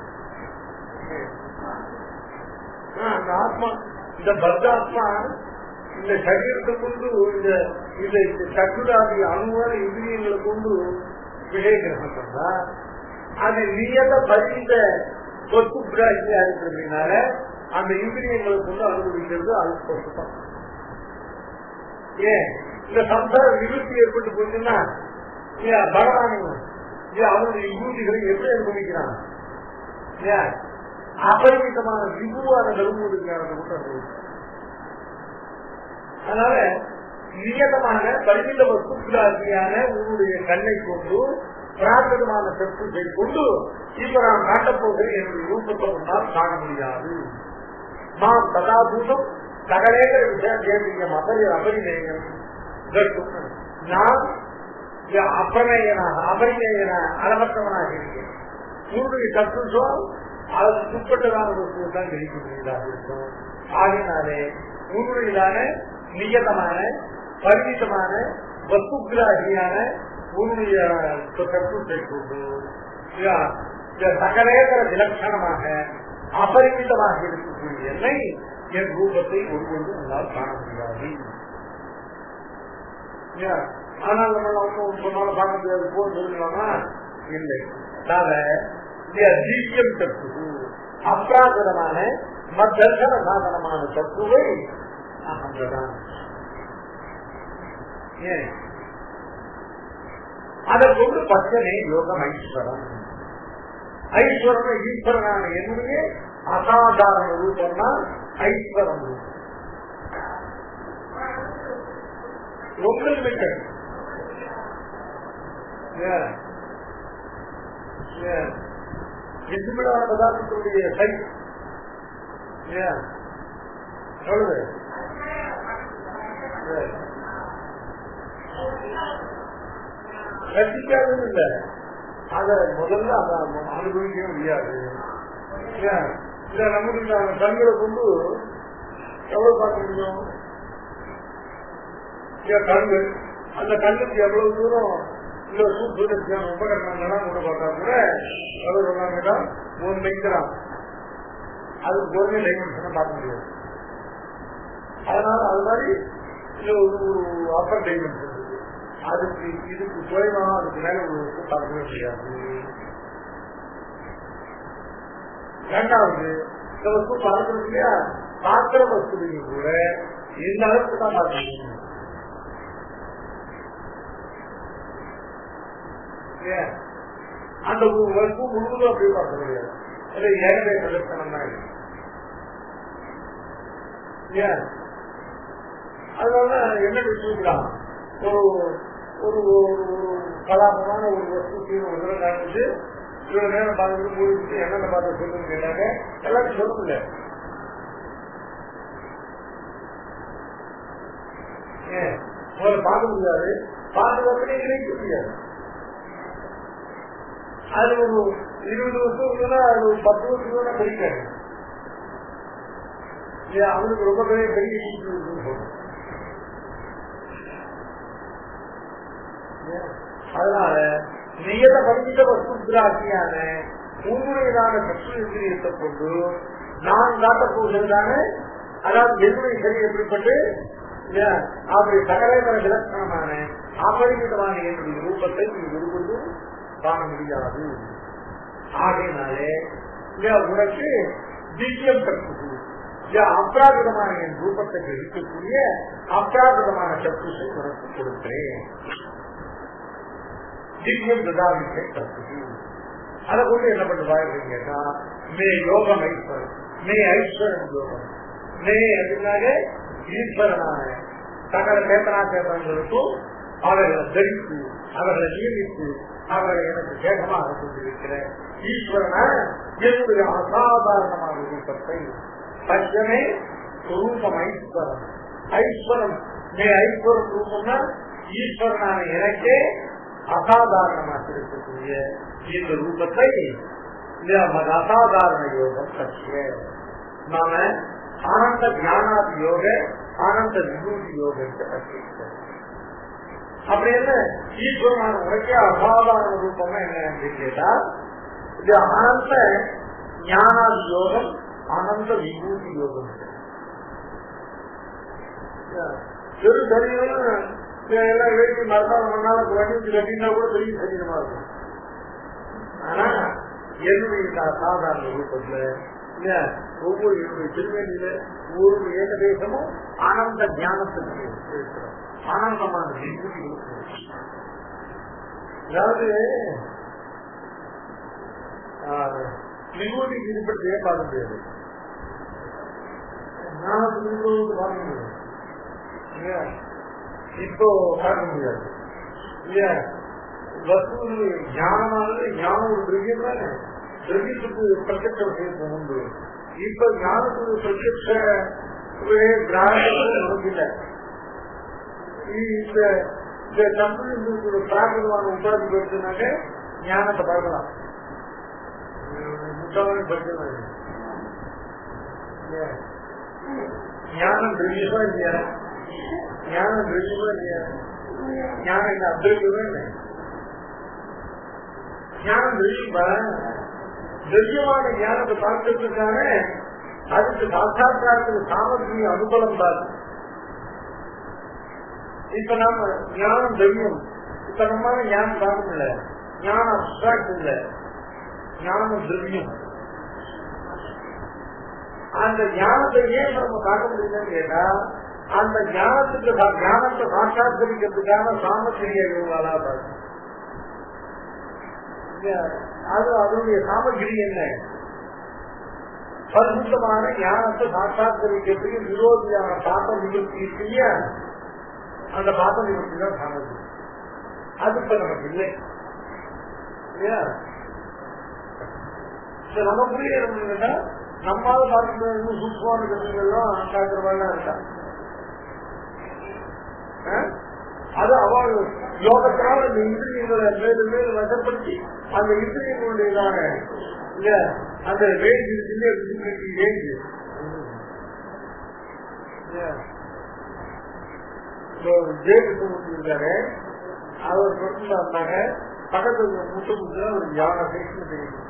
அந்த ஆத்மா இந்த பத்தாத்மா இந்த சரீரத்தை கொண்டு இந்த இந்த சக்குராதி அணுவான இந்திரியங்களை கொண்டு விஷயக்கிரகம் பண்ணா அது நியத பரிந்த சொத்து பிராட்சியா இருக்கிறதுனால அந்த இந்திரியங்களை கொண்டு அனுபவிக்கிறது அது சொத்துதான் ஏன் இந்த சம்சார விருத்தி ஏற்பட்டு போச்சுன்னா ஏன் பகவான் ஏன் அவனுடைய யூதிகளை எப்படி அனுபவிக்கிறான் ஏன் அபரிமிதமான விபுவான தர்மபுரிக்காரனை மட்டும் அனுபவிக்கிறான் அதனால நியதமான பரிமித வஸ்துக்களாகியான உன்னுடைய கண்ணை கொண்டு பிரார்த்தகமான சத்துத்தை கொண்டு இப்ப நான் காட்டப்போகிறேன் என்னுடைய ரூபத்தை முன்னால் காண முடியாது மாம் சதாபூதம் சகலேக விஷயம் அபரி அபரிநேயம் நான் அபநேயனாக அபரிநேயனாக அளவற்றவனாக இருக்கிறேன் உன்னுடைய தத்துவம் அதற்கு உட்பட்டதான வஸ்துவை தான் கிடைக்க முடியதாக இருக்கும் ஆகினாலே உன்னுடையதான நியதமான பரிமிதமான வஸ்துக்களாகியான உன்னுடைய தத்துவத்தை கொண்டு சகலேகர விலட்சணமாக அபரிமிதமாக இருக்கக்கூடிய என்னை என் ரூபத்தை ஒருவொன்று உங்களால் காண முடியாது ஆனால் நம்ம ஒன்றும் சொன்னாலும் பார்க்க முடியாது போல் சொல்லலாமா இல்லை தீவியம் தத்துவு அப்ராதமான மத்தர்சன சாதனமான தத்துவை அகன்றதான் ஏன் அதை கொண்டு பச்சனை யோகம் ஐஸ்வரம் ஐஸ்வரன் ஈஸ்வரனான என்னுடைய அசாதாரண ரூபம்னா ஐஸ்வரம் ரொம்ப லிமிட்டட் விசிபிளான பதார்த்தத்துடைய சைஸ் சொல்லுது ரசிக்காதுன்னு இல்ல அத முதல்ல அத அனுபவிக்க முடியாது இல்ல நமக்கு அந்த கண்களை கொண்டு எவ்வளவு பார்க்க முடியும் கண்ணு அந்த கண்ணுக்கு எவ்வளவு தூரம் இல்ல சூப்பர் உபகரணங்கள்லாம் கூட பார்த்தா கூட எவ்வளவு சொன்னாங்கன்னா மூணு மைக்கிறான் அது குறைஞ்ச டைமென்ஷனை பார்க்க முடியாது அதனால அது மாதிரி இது ஒரு ஒரு அப்பர் டைமென்ஷன் அதுக்கு இதுக்கு குறைவாக அதுக்கு மேல ஒரு பார்க்கவே முடியாது ரெண்டாவது இந்த வஸ்து பார்க்கறது இல்லையா பார்க்கிற வஸ்துவையும் கூட இந்த அளவுக்கு தான் பார்க்க முடியும் அந்த வஸ்து முழுவதும் அப்படி பார்க்க முடியாது அது ஏகதே பிரதர்சனம் தான் அதனால என்ன வச்சிருக்கிறான் ஒரு ஒரு ஒரு கலாபமான ஒரு வஸ்து தீர்வு ஒரு தடவை நடந்துச்சு இவ்வளவு நேரம் பார்த்துட்டு முடிச்சுட்டு என்னென்ன பார்த்து சொல்லுங்க கேட்டாங்க எல்லாத்தையும் சொல்லுங்க ஏன் முதல்ல பார்க்க முடியாது பார்த்து நினைக்க முடியாது அது ஒரு இருபது வருஷம் இல்லைன்னா அது ஒரு பத்து வருஷம் தான் படிக்காது அவனுக்கு ரொம்ப பெரிய பெரிய சொல்றேன் அதனால நியத பரிமித வஸ்துராசியான உங்களுடையதான சத்துரியத்தை கொண்டு நான் காட்டப் போகிறதான அதாவது என்னுடைய சரி எப்படிப்பட்டு அப்படி சகலேதர விலக்கணமான அபரிமிதமான என்னுடைய ரூபத்தை நீ ஒருபொழுது காண முடியாது ஆகையினாலே உனக்கு திவ்யம் கற்று அப்ராகிதமான என் ரூபத்தை இருக்கக்கூடிய அப்ராகிதமான சத்துசை உனக்கு கொடுக்கிறேன் திவ்யம் பிரதாவிக்க அதை கொண்டு என்ன பண்ணி பாருங்க மே யோகம் ஐஸ்வரன் மே ஐஸ்வரன் யோகம் மே அப்படின்னாலே ஈஸ்வரனான சகல சேத்தனா சேத்தனங்களுக்கும் அவர்களை தரித்து அவர்களை நியமித்து அவர்களை எனக்கு சேகமாக கொண்டிருக்கிற ஈஸ்வரன என்னுடைய அசாதாரணமான ரூபத்தை பஞ்சமே ரூபம் ஐஸ்வரம் ஐஸ்வரம் மே ஐஸ்வரம் ரூபம்னா ஈஸ்வரனான எனக்கே அசாதாரணமாக இருக்கக்கூடிய இந்த ரூபத்தை அசாதாரண யோகம் பற்றிய நாம ஆனந்த ஞானாதி யோக ஆனந்த விபூதி யோகத்தை பற்றியிருக்கிறோம் அப்படி என்ன ஈஸ்வரமான உனக்கே அசாதாரண ரூபம்னா என்ன கேட்டா இது ஆனந்த ஞானாதி யோகம் ஆனந்த விபூதி யோகம் வெறும் சரீரம் எல்லாம் வேட்டி மறுநாள் மறுநாள் வண்டி கட்டினா கூட பெரிய சரீரமா இருக்கும் ஆனா என்னுடைய சாதாரண ரூபத்துல ஒவ்வொரு என்னுடைய திருவேணியில ஒரு ஏகதேசமும் ஆனந்த ஞானத்துக்கு இருக்கிறோம் ஆனந்தமான விபூதி அதாவது விபூதி ஈடுபடுத்தியே பார்க்க முடியாது ஞானத்துக்கு பார்க்க முடியாது இப்போ பார்க்க முடியாது இல்லையா வசூல் ஞானமானது ஞானம் ஒரு திரவியம் தானே திரவியத்துக்கு பிரத்யட்ச விஷயம் உண்டு இப்ப ஞானத்துக்கு பிரத்யட்ச கிராமம் நமக்கு இல்லை இந்த இந்த கம்பெனி பிராகிருதமான உட்கார்ந்து போயிடுச்சுனாக்க ஞானத்தை பார்க்கலாம் முட்டாளி படிக்கலாம் ஞானம் திரவியமா இல்லையா ஞானம் திரவியமா இல்லையா ஞானம் என்ன அத்திரவியமா இல்லை ஞானம் தெரியுமா திவ்யமான ஞானத்தை பார்க்கறதுக்காக அதுக்கு சாட்சாத்காரத்துக்கு சாமர்த்திய அனுபவம் தான் இப்ப நாம ஞானம் திவ்யம் இப்ப நம்மளால ஞானம் பார்க்க முடியல ஞானம் அப்டிராக்ட் இல்ல ஞானம் திவ்யம் அந்த ஞானத்தை ஏன் நம்ம பார்க்க முடியலன்னு கேட்டா அந்த ஞானத்துக்கு ஞானத்தை சாட்சாத்கரிக்கிறதுக்கான சாமர்த்திய யோகாலா பார்க்கணும் அது அதனுடைய சாமகிரி என்ன பரிசுத்தமான ஞானத்தை சாட்சாத்கரிக்கிறதுக்கு விரோதியான பாப்ப நிவர்த்தி இல்லையா அந்த பாப்ப நிவர்த்தி தான் சாமகிரி அது இப்ப நமக்கு இல்லை இல்லையா நமக்குள்ளே இருந்ததுன்னா நம்மால பார்க்கிற இன்னும் சூக்மான கருத்துக்கள்லாம் காக்கிறவாள்லாம் இருக்கா அது அவள் யோகத்தினால் அந்த இந்திரியங்களை மேலும் மேலும் வசப்படுத்தி அந்த இந்திரியங்களுடையதான இல்ல அந்த ரேஞ்ச் இருக்கு ரேஞ்சு இருக்காரு அவர் சொல்லிருந்தாங்க பக்கத்துல முட்டு முட்டு ஒரு யானை பேசி தெரியும்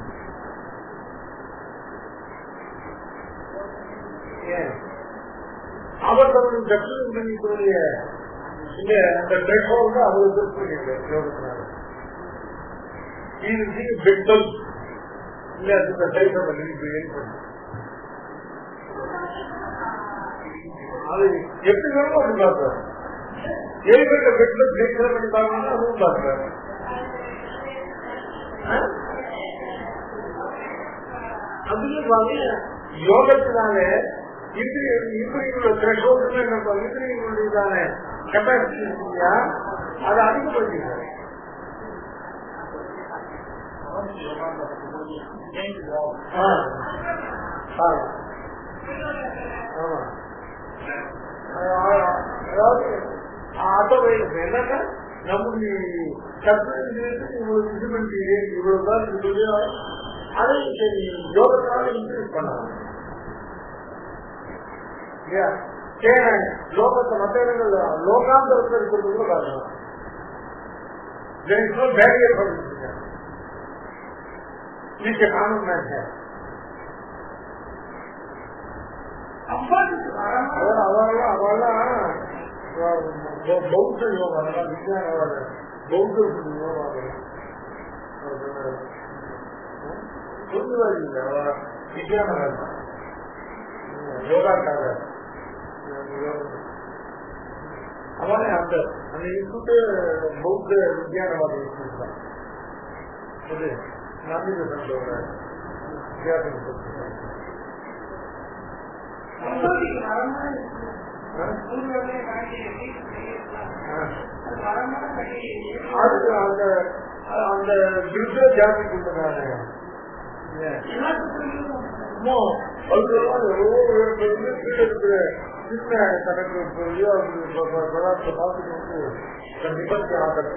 அவர் தன்னுடைய தட்சிணுடைய இந்த அந்த பெட்ரோல் அவ்வளவு திருப்பி யோகத்தினால இது பெட்ரோல் இல்ல அந்த டைப் ஆஃப் அது எப்படி வேணும் அப்படி பார்ப்பாரு ஏற்பட்ட பெட்ரோல் ஜெயிக்கிற பண்ணி பார்க்கணும் அதுவும் பார்ப்பாரு அப்படின்னு பாருங்க யோகத்தினால இந்திரிய இந்திரியோட த்ரெஷோல்டு என்ன இந்திரியங்களுடையதான கெப்பாசிட்டி இல்லையா அதை அதிகப்படுத்திக்கிறார் அதாவது என்னன்னா நம்முடைய கற்பனை இவ்வளவு இது பண்ணி இவ்வளவு தான் சொல்லி அதை சரி யோகத்தினால இன்க்ரீஸ் பண்ணலாம் லோகத்தை மற்ற இடங்கள்ல லோகாந்தரத்தில் இருக்கிறது கூட பார்க்கலாம் பேரியர் பண்ணிட்டு நீங்க காணும் அவெல்லாம் அவெல்லாம் பௌத்த யோகா அதெல்லாம் விஞ்ஞான பௌத்த யோகா சொல்லுவாங்க விஞ்ஞான யோகாக்காரர் அவனே அந்த அந்த இன்ஸ்டியூட் பௌத்த விஞ்ஞானவாத இன்ஸ்டியூட் தான் இது நம்பிக்கை சண்டோட வித்தியாசம் சொல்லிருக்காங்க. கல்லூரிக்கு வரமா ஆ? உங்களுடைய வாழ்க்கையை எப்படி செய்யலாம்? ஆ. அது வரமா கட்டி அதுக்கு அந்த அந்த விருத்த ஜாதி கொண்டதானே எல்லாத்துக்கும் இன்னும் அதுக்கெல்லாம் எவ்வளோ உயர்ந்தது கீழே இருக்கிற சின்ன கணக்கு பெரிய பதார்த்த பார்த்துட்டு வந்து நிபந்தி ஆகிறது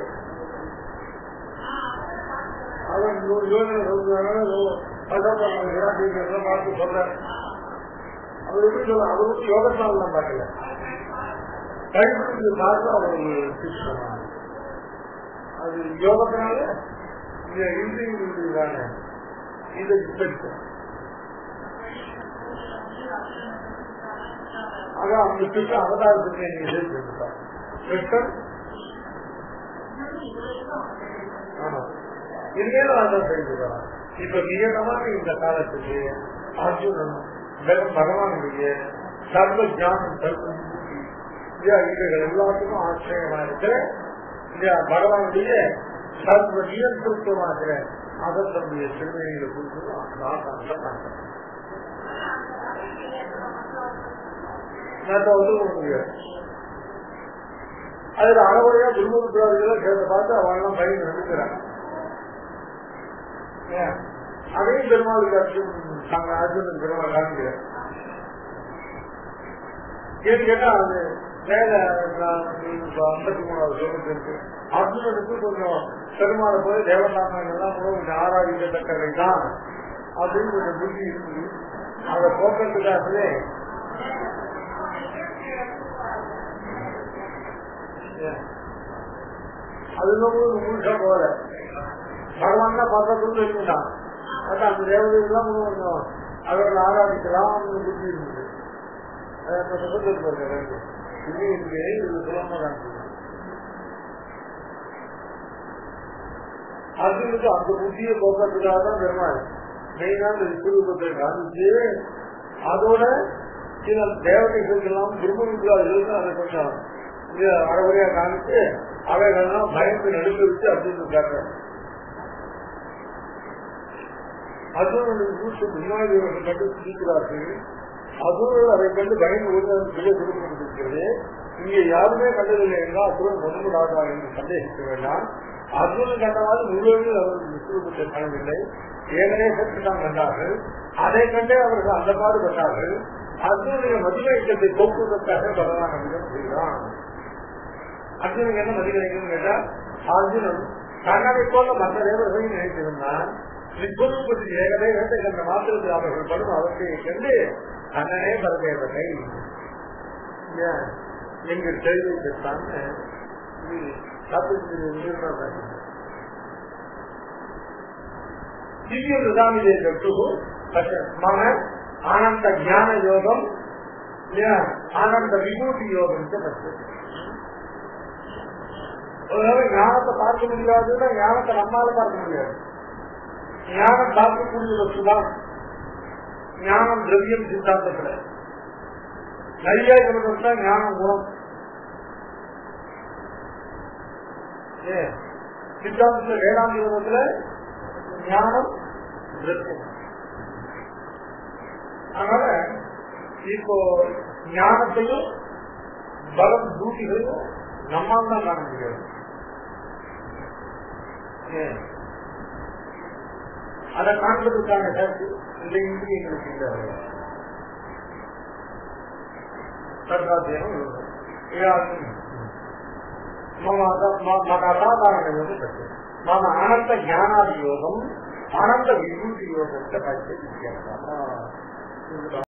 அவன் நூறு யோஜனை சொல்றாங்க அதான் பார்த்து சொல்றேன் அவர் எப்படி சொல்ல அவர் வந்து யோகத்தால் தான் பார்க்கல கழிவுக்கு பார்த்து அவர் சிக்ஷன் அது யோகத்தினால இந்த இந்திய தானே இது இஃபெக்ட் அதான் அந்த திட்டம் அவதாரத்துக்கு நீங்க சேர்த்துருக்கா கிருஷ்ணன் ஆமா இனிமேலும் அதான் செய்திருக்கலாம் இப்ப நிகழமாக இந்த காலத்துக்கு அர்ஜுனன் வெறும் பகவானுடைய சர்வ ஜானம் சர்வ புத்தி, இல்லையா, இவைகள் எல்லாத்துக்கும் ஆச்சரியமா இருக்கிற இல்லையா, பகவானுடைய சர்வ நியந்திருத்தமா இருக்கிற அதை தன்னுடைய சிறுமையில கொடுத்து அந்த ஆசாந்த பார்க்கிறேன் நேற்று வந்து முடியாது அதுல அறவுரையா துன்புறுத்துறார்கள் கேட்ட பார்த்து அவெல்லாம் பயிர் நினைக்கிறாங்க ஏன்? அதையும் பெருமாளுக்கு அர்ஜுன் நாங்க அர்ஜுனன் பெருமாள் காமிக்கிறேன் ஏன்னு கேட்டா அது மேல ஐம்பத்தி மூணாவது சொல்லுக்கு இருக்கு அர்ஜுனனுக்கு கொஞ்சம் பெருமாளை போய் தேவதாமன் எல்லாம் கூட கொஞ்சம் ஆராதிக்கத்தக்கவை தான் அப்படின்னு கொஞ்சம் புத்தி இருக்கு அதை போக்குறதுக்காகவே அதுதான் முழுசா போல பகவான் தான் பக்கத்துல இருந்தான் அதான் அந்த தேவதைகள்லாம் கொஞ்சம் அவர்கள் ஆராதிக்கலாம் புத்தி இருந்தது அது அந்த பக்கத்தில் பாருங்க இது இருக்கு இது சுலமா காமிச்சு அர்ஜுனுக்கு அந்த புத்தியை போக்குறதுக்காக தான் பெருமாள் மெயினா இந்த விஸ்வரூபத்தை காமிச்சு அதோட சில தேவதைகளுக்கெல்லாம் திருமணம் அதை கொஞ்சம் இது அறவுரையா காமிச்சு அவைகள்லாம் பயந்து நடுக்க வச்சு அர்ஜுனு காட்டுறாங்க அர்ஜுனனுடைய கூட்டு முன்னாடி இவர்கள் கண்டு சிரிக்கிறார்கள் அசுரர்கள் அதை கண்டு பயந்து ஒருவர் செய்ய திருமணத்திருக்கிறது இங்கே யாருமே கண்டதில்லை என்றால் அசுரன் ஒன்றுபடாதா என்று சந்தேகிக்க வேண்டாம் அசுரன் கண்டவாறு முழுவதும் அவர்கள் விஸ்வரூபத்தை காணவில்லை ஏழனே சற்று தான் கண்டார்கள் அதை கண்டே அவர்கள் அந்த பாடுபட்டார்கள் அர்ஜுனுடைய மதிமயக்கத்தை போக்குவதற்காக பகவான் அமிதம் செய்கிறான் அர்ஜுனுக்கு என்ன மதிமயக்கம் கேட்டால் அர்ஜுனன் தன்னை போல மற்ற தேவர்களையும் நினைத்திருந்தான் விஸ்வரூபத்தில் ஏகதே வேட்டை கண்ட மாத்திரத்தில் அவர்கள் படும் அவற்றையை கண்டு தன்னனே பரதேவதை எங்கள் கேள்வி பெற்றான்னு ದಿವ್ಯ ಪ್ರಧಾನಿದೆ ಗಟ್ಟು ಮನ ಆನಂದ ಜ್ಞಾನ ಯೋಗಂ ஆனந்த விபூதி யோகம் பற்றி அதாவது ஞானத்தை பார்க்க முடியாதுன்னா ஞானத்தை நம்மால பார்க்க முடியாது ஞானம் பார்க்கக்கூடிய வஸ்து தான் ஞானம் திரவியம் சித்தாந்தத்துல நிறைய தான் ஞானம் குணம் ஏ சித்தாந்தத்துல வேளாண் யோகத்துல ஞானம் திரவியம் அதனால இப்போ ஞானத்தையும் பலம் தூட்டிகளையும் நம்மால் தான் காண முடியாது ஏன் அதை காண்பதற்கான சக்தி இந்த இந்திரியங்களுக்கு இல்லை சர்வாத்தியம் மம அசாதாரண மம அனந்த ஞானாதி யோகம் அனந்த விபூதி யோகத்தை பற்றி